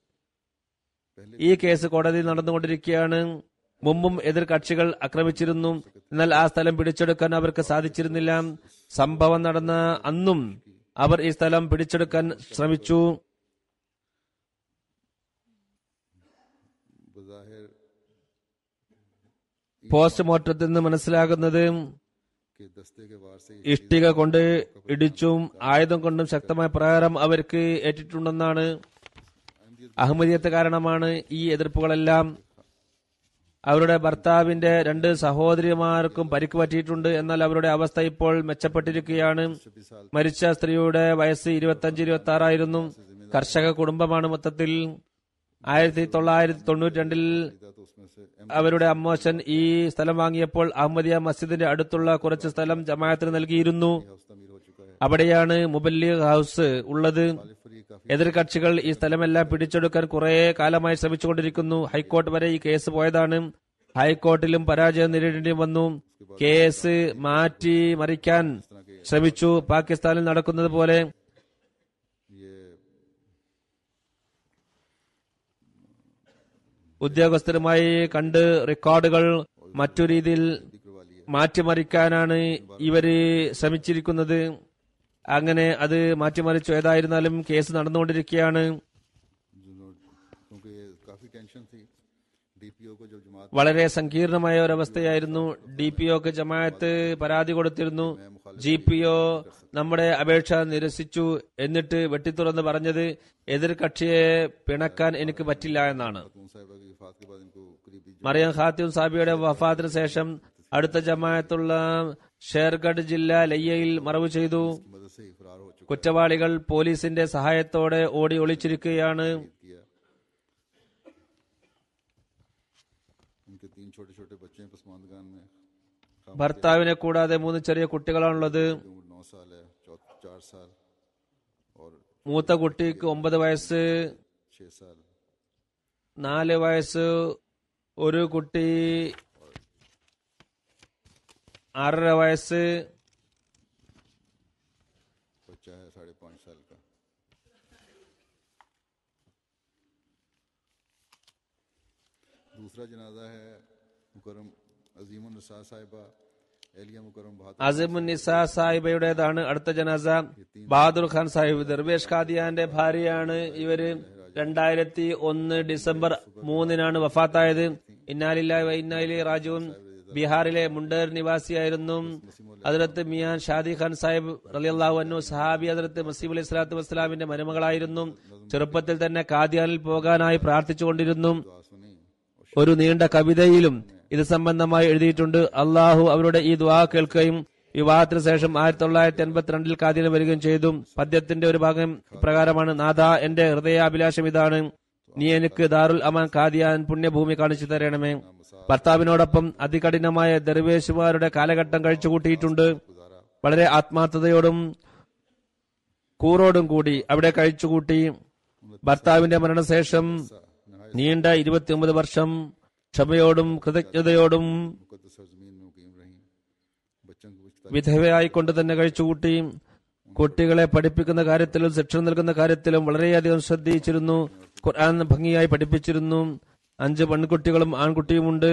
ഈ കേസ് കോടതിയിൽ നടന്നുകൊണ്ടിരിക്കുകയാണ് മുമ്പും എതിർ കക്ഷികൾ ആക്രമിച്ചിരുന്നു എന്നാൽ ആ സ്ഥലം പിടിച്ചെടുക്കാൻ അവർക്ക് സാധിച്ചിരുന്നില്ല സംഭവം നടന്ന അന്നും അവർ ഈ സ്ഥലം പിടിച്ചെടുക്കാൻ ശ്രമിച്ചു बज़ाहिर പോസ്റ്റ്മോർട്ടത്തിൽ നിന്ന് മനസ്സിലാകുന്നത് के दस्ते के वार से ഇഷ്ടിക കൊണ്ട് ഇടിച്ചും ആയുധം കൊണ്ടും ശക്തമായ പ്രകാരം അവർക്ക് ഏറ്റിട്ടുണ്ടെന്നാണ് അഹമ്മദിയത്ത് കാരണമാണ് ഈ എതിർപ്പുകളെല്ലാം അവരുടെ ഭർത്താവിന്റെ രണ്ട് സഹോദരിമാർക്കും പരിക്ക് പറ്റിയിട്ടുണ്ട് എന്നാൽ അവരുടെ അവസ്ഥ ഇപ്പോൾ മെച്ചപ്പെട്ടിരിക്കുകയാണ് മരിച്ച സ്ത്രീയുടെ വയസ്സ് ഇരുപത്തഞ്ച് ഇരുപത്തി ആറായിരുന്നു കർഷക കുടുംബമാണ് മൊത്തത്തിൽ ആയിരത്തി തൊള്ളായിരത്തി തൊണ്ണൂറ്റി രണ്ടിൽ था तो उसमें से एम അവരുടെ അമ്മോശൻ ഈ സ്ഥലം വാങ്ങിയപ്പോൾ അഹമ്മദിയ മസ്ജിദിന്റെ അടുത്തുള്ള കുറച്ച് സ്ഥലം ജമാഅത്തിന് നൽകിയിരുന്നു हाउस तमीर हो चुका है അവിടെയാണ് മുബല്ലി ഹൗസ് ഉള്ളത് फरी काफी എതിർകക്ഷികൾ ഈ സ്ഥലമെല്ലാം പിടിച്ചെടുക്കാൻ കുറെ കാലമായി ശ്രമിച്ചുകൊണ്ടിരിക്കുന്നു ഹൈക്കോർട്ട് വരെ ഈ കേസ് പോയതാണ് ഹൈക്കോർട്ടിലും പരാജയം നേരിടേണ്ടി വന്നു കേസ് മാറ്റി മറിക്കാൻ ശ്രമിച്ചു പാകിസ്ഥാനിൽ നടക്കുന്നത് പോലെ ये ഉദ്യോഗസ്ഥരുമായി കണ്ട് റെക്കോർഡുകൾ മറ്റു രീതിയിൽ करवा लिया മാറ്റിമറിക്കാനാണ് ഇവര് ശ്രമിച്ചിരിക്കുന്നത് അങ്ങനെ അത് മാറ്റിമറിച്ചു ഏതായിരുന്നാലും കേസ് നടന്നുകൊണ്ടിരിക്കുകയാണ് जिन्होंने- क्योंकि ये काफी टेंशन थी डीपीओ को जब जमात വളരെ സങ്കീർണമായ ഒരവസ്ഥയായിരുന്നു ഡി പി ഒക്ക് ജമാഅത്ത് പരാതി കൊടുത്തിരുന്നു ജി പി ഒ നമ്മുടെ അപേക്ഷ നിരസിച്ചു എന്നിട്ട് വെട്ടിത്തുറന്ന് പറഞ്ഞത് എതിർ കക്ഷിയെ പിണക്കാൻ എനിക്ക് പറ്റില്ല എന്നാണ് खातून साहिबा की वफात के बाद इनको करीबी മറിയം ഖാത്തിം സാബിയുടെ വഫാത്തിന് ശേഷം അടുത്ത ജമാഅത്തുള്ള ഷേർഗഡ് ജില്ല ലയ്യയിൽ മറവ് ചെയ്തു की मदद से ही फरार हो चुका കുറ്റവാളികൾ പോലീസിന്റെ സഹായത്തോടെ ഓടി ഒളിച്ചിരിക്കുകയാണ് किया उनके तीन छोटे छोटे बच्चे हैं पसमानदगान में ഭർത്താവിനെ കൂടാതെ മൂന്ന് ചെറിയ കുട്ടികളാണുള്ളത് उम्र नौ साल है चौ- चार साल और മൂത്ത കുട്ടിക്ക് ഒമ്പത് വയസ്സ് छह साल നാല് വയസ്സ് ഒരു കുട്ടി ആറര വയസ്സ് बच्चा है साढ़े पाँच साल का दूसरा जनाजा है मुकरम अजीम नसा साहिबा एलिया मुकरम बहादुर അസിമുൻ നിസ സാഹിബയുടേതാണ് അടുത്ത ജനാസ ബഹാദുർ ഖാൻ സാഹിബ് ദർവേഷ് ഖാദിയാന്റെ ഭാര്യയാണ് ഇവര് രണ്ടായിരത്തി ഒന്ന് ഡിസംബർ മൂന്നിനാണ് വഫാത്തായത് ഇന്നാലില്ലാ ഇന്നാലി റാജുവും ബീഹാറിലെ മുണ്ടേർ നിവാസിയായിരുന്നു അതിർത്ത് മിയാൻ ഷാദി ഖാൻ സാഹിബ് റലിയല്ലാഹു അന്നു സഹാബി അതിർത്ത് മസീബ് അലൈഹി സ്വലാത്തു വസ്സലാമിന്റെ മരുമകളായിരുന്നു ചെറുപ്പത്തിൽ തന്നെ കാദ്യാനിൽ പോകാനായി പ്രാർത്ഥിച്ചുകൊണ്ടിരുന്നു दुआ सुनी और ഒരു നീണ്ട കവിതയിലും ഇത് സംബന്ധമായി എഴുതിയിട്ടുണ്ട് അള്ളാഹു അവരുടെ ഈ ദ്വാ കേൾക്കുകയും വിവാഹത്തിന് ശേഷം ആയിരത്തി തൊള്ളായിരത്തി എൺപത്തിരണ്ടിൽ കാതിന് വരികയും ചെയ്തു പദ്യത്തിന്റെ ഒരു ഭാഗം ഇപ്രകാരമാണ് നാഥ എന്റെ ഹൃദയാഭിലാഷം ഇതാണ് നീ എനിക്ക് ദാറുൽ അമാൻ കാദിയാൻ പുണ്യഭൂമി കാണിച്ചു തരണമേ ഭർത്താവിനോടൊപ്പം അതികഠിനമായ ദർവേശുമാരുടെ കാലഘട്ടം കഴിച്ചുകൂട്ടിയിട്ടുണ്ട് വളരെ ആത്മാർത്ഥതയോടും കൂറോടും കൂടി അവിടെ കഴിച്ചുകൂട്ടി ഭർത്താവിന്റെ മരണശേഷം നീണ്ട ഇരുപത്തിയൊമ്പത് വർഷം ക്ഷമയോടും കൃതജ്ഞതയോടും मुकदस सरजमीन में मुकीम रही बच्चों को कुछ വിധവയായിക്കൊണ്ട് തന്നെ കഴിച്ചുകൂട്ടി കുട്ടികളെ പഠിപ്പിക്കുന്ന കാര്യത്തിലും ശിക്ഷ നൽകുന്ന കാര്യത്തിലും വളരെയധികം ശ്രദ്ധിച്ചിരുന്നു ഖുർആൻ ഭംഗിയായി പഠിപ്പിച്ചിരുന്നു അഞ്ച് പെൺകുട്ടികളും ആൺകുട്ടിയുമുണ്ട്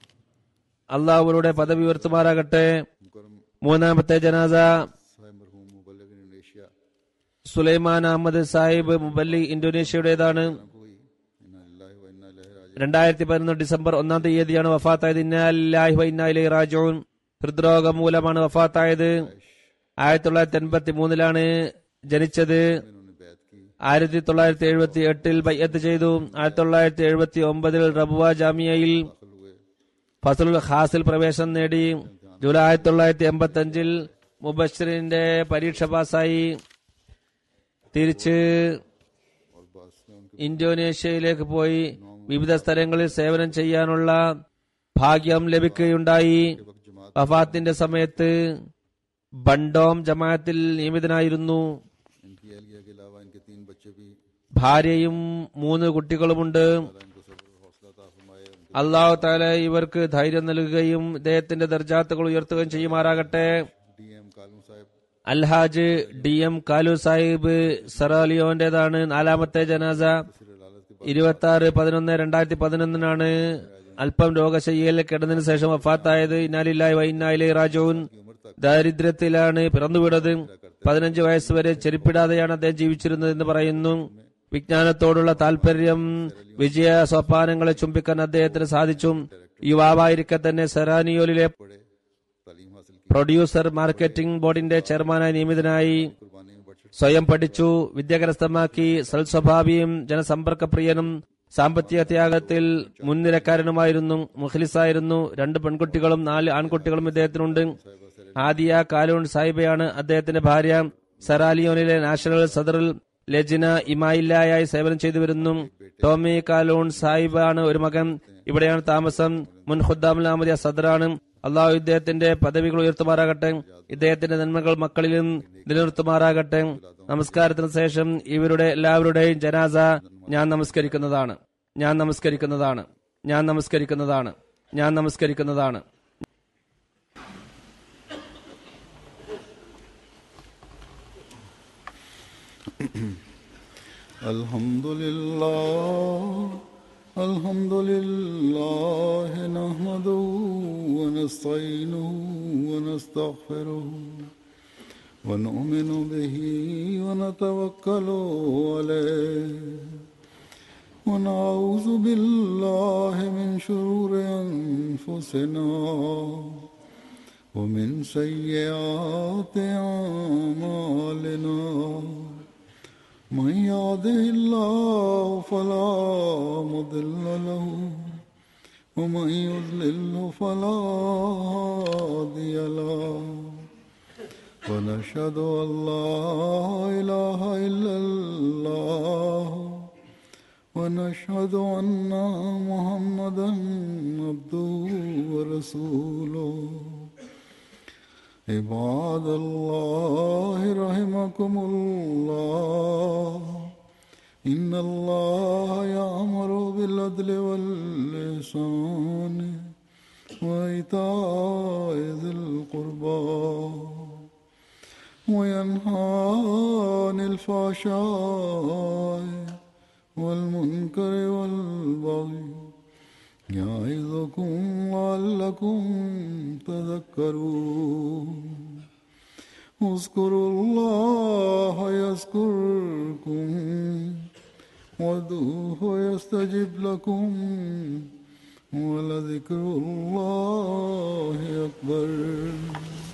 അള്ളാഹുവരുടെ പദവി ഉയർത്തുമാറാകട്ടെ मुकरम മൂന്നാമത്തെ ജനാസ साहिब मरहूम मुबल्लिग इंडोनेशिया സുലൈമാൻ അഹമ്മദ് സാഹിബ് മുബല്ലി ഇന്തോനേഷ്യയുടേതാണ് को हुई इन्ना लिल्लाहि व इन्ना इलैहि राजिऊन രണ്ടായിരത്തി പതിനൊന്ന് ഡിസംബർ ഒന്നാം തീയതിയാണ് വഫാത്തായത് ഇന്നാലില്ലാഹി വ ഇന്നാ ഇലൈഹി റാജിഊൻ ഹൃദ്രോഗം മൂലമാണ് വഫാത്തായത് ആയിരത്തി തൊള്ളായിരത്തി എൺപത്തി മൂന്നിലാണ് ജനിച്ചത് इन्होंने बैत की ആയിരത്തി തൊള്ളായിരത്തി എഴുപത്തി എട്ടിൽ ബയ്യത്ത് ചെയ്തു ആയിരത്തി തൊള്ളായിരത്തി എഴുപത്തി ഒമ്പതിൽ റബുവ ജാമിയയിൽ दाखिल हुए ഫസലുൽ ഖാസിൽ പ്രവേശനം നേടി ജൂലൈ ആയിരത്തി തൊള്ളായിരത്തി എൺപത്തി അഞ്ചിൽ മുബഷിറിന്റെ പരീക്ഷ പാസ്സായി തിരിച്ച് और बस में उनके ഇന്തോനേഷ്യയിലേക്ക് പോയി വിവിധ സ്ഥലങ്ങളിൽ സേവനം ചെയ്യാനുള്ള ഭാഗ്യം ലഭിക്കുകയുണ്ടായി वक्त जमात വഫാത്തിന്റെ സമയത്ത് ബണ്ടോം ജമാഅത്തിൽ നിയമിതനായിരുന്നു इनकी एहलिया के अलावा इनके तीन बच्चे भी ഭാര്യയും മൂന്ന് കുട്ടികളുമുണ്ട് अल्लाह इनको सब्र और हौसला अता फरमाए उनके അള്ളാഹു താല ഇവർക്ക് ധൈര്യം നൽകുകയും ഇദ്ദേഹത്തിന്റെ ദർജാത്തുകൾ ഉയർത്തുകയും ചെയ്യുമാറാകട്ടെ डीएम कालू साहब അൽഹാജ് ഡി എം കാലു സാഹിബ് സറാലിയോന്റേതാണ് നാലാമത്തെ ജനാസ सिर लालत के ഇരുപത്തി ആറ് പതിനൊന്ന് രണ്ടായിരത്തി പതിനൊന്നിനാണ് അല്പം രോഗശയ്യയിൽ കിടന്നതിന് ശേഷം വഫാത്തായത് ഇന്നാലില്ലായി വൈന്നായിലെ റാജോൻ ദാരിദ്ര്യത്തിലാണ് പിറന്നുവിടത് പതിനഞ്ച് വയസ്സ് വരെ ചെരുപ്പിടാതെയാണ് അദ്ദേഹം ജീവിച്ചിരുന്നത് എന്ന് പറയുന്നു വിജ്ഞാനത്തോടുള്ള താല്പര്യം വിജയ സോപാനങ്ങളെ ചുംബിക്കാൻ അദ്ദേഹത്തിന് സാധിച്ചു യുവാവായിരിക്കെ തന്നെ സെറാനിയോലിലെ पढ़े तालीम हासिल की പ്രൊഡ്യൂസർ മാർക്കറ്റിംഗ് ബോർഡിന്റെ ചെയർമാനായി നിയമിതനായി कुर्बानी में बढ़ चढ़ സ്വയം പഠിച്ചു വിദ്യ കരസ്ഥമാക്കി സൽസ്വഭാവിയും ജനസമ്പർക്ക പ്രിയനും സാമ്പത്തിക ത്യാഗത്തിൽ മുൻനിരക്കാരനുമായിരുന്നു മുഖ്ലിസായിരുന്നു രണ്ട് പെൺകുട്ടികളും നാല് ആൺകുട്ടികളും ഇദ്ദേഹത്തിനുണ്ട് ആദിയ കാലൂൺ സാഹിബയാണ് അദ്ദേഹത്തിന്റെ ഭാര്യ സെറാലിയോനിലെ നാഷണൽ സദറിൽ ലജിന ഇമായില്ലായായി സേവനം ചെയ്തു വരുന്നു ടോമി കാലൂൺ സാഹിബാണ് ഒരു മകൻ ഇവിടെയാണ് താമസം മുൻ ഖുദ്ദാമുൽ അഹമ്മദിയ സദറാണ് അള്ളാഹു ഇദ്ദേഹത്തിന്റെ പദവികൾ ഉയർത്തുമാറാകട്ടെ ഇദ്ദേഹത്തിന്റെ നന്മകൾ മക്കളിലും നിലനിർത്തുമാറാകട്ടെ നമസ്കാരത്തിന് ശേഷം ഇവരുടെ എല്ലാവരുടെയും ജനാസ ഞാൻ നമസ്കരിക്കുന്നതാണ് ഞാൻ നമസ്കരിക്കുന്നതാണ് ഞാൻ നമസ്കരിക്കുന്നതാണ് ഞാൻ നമസ്കരിക്കുന്നതാണ് الحمد لله الحمد لله نحمده ونستعينه ونستغفره ونؤمن به ونتوكل عليه ونعوذ بالله من شرور أنفسنا ومن سيئات أعمالنا من يهده الله فلا مضل له ومن يضلله فلا هادي له ونشهد أن لا إله إلا الله ونشهد أن محمدا عبده ورسوله عباد الله رحمكم الله إن الله يأمر بالعدل واللسان وإيتاء ذي القربى وينهى عن الفحشاء والمنكر والبغي يعظكم لعلكم تذكرون اذكروا الله يذكركم وادعوه يستجب لكم ولذكر الله أكبر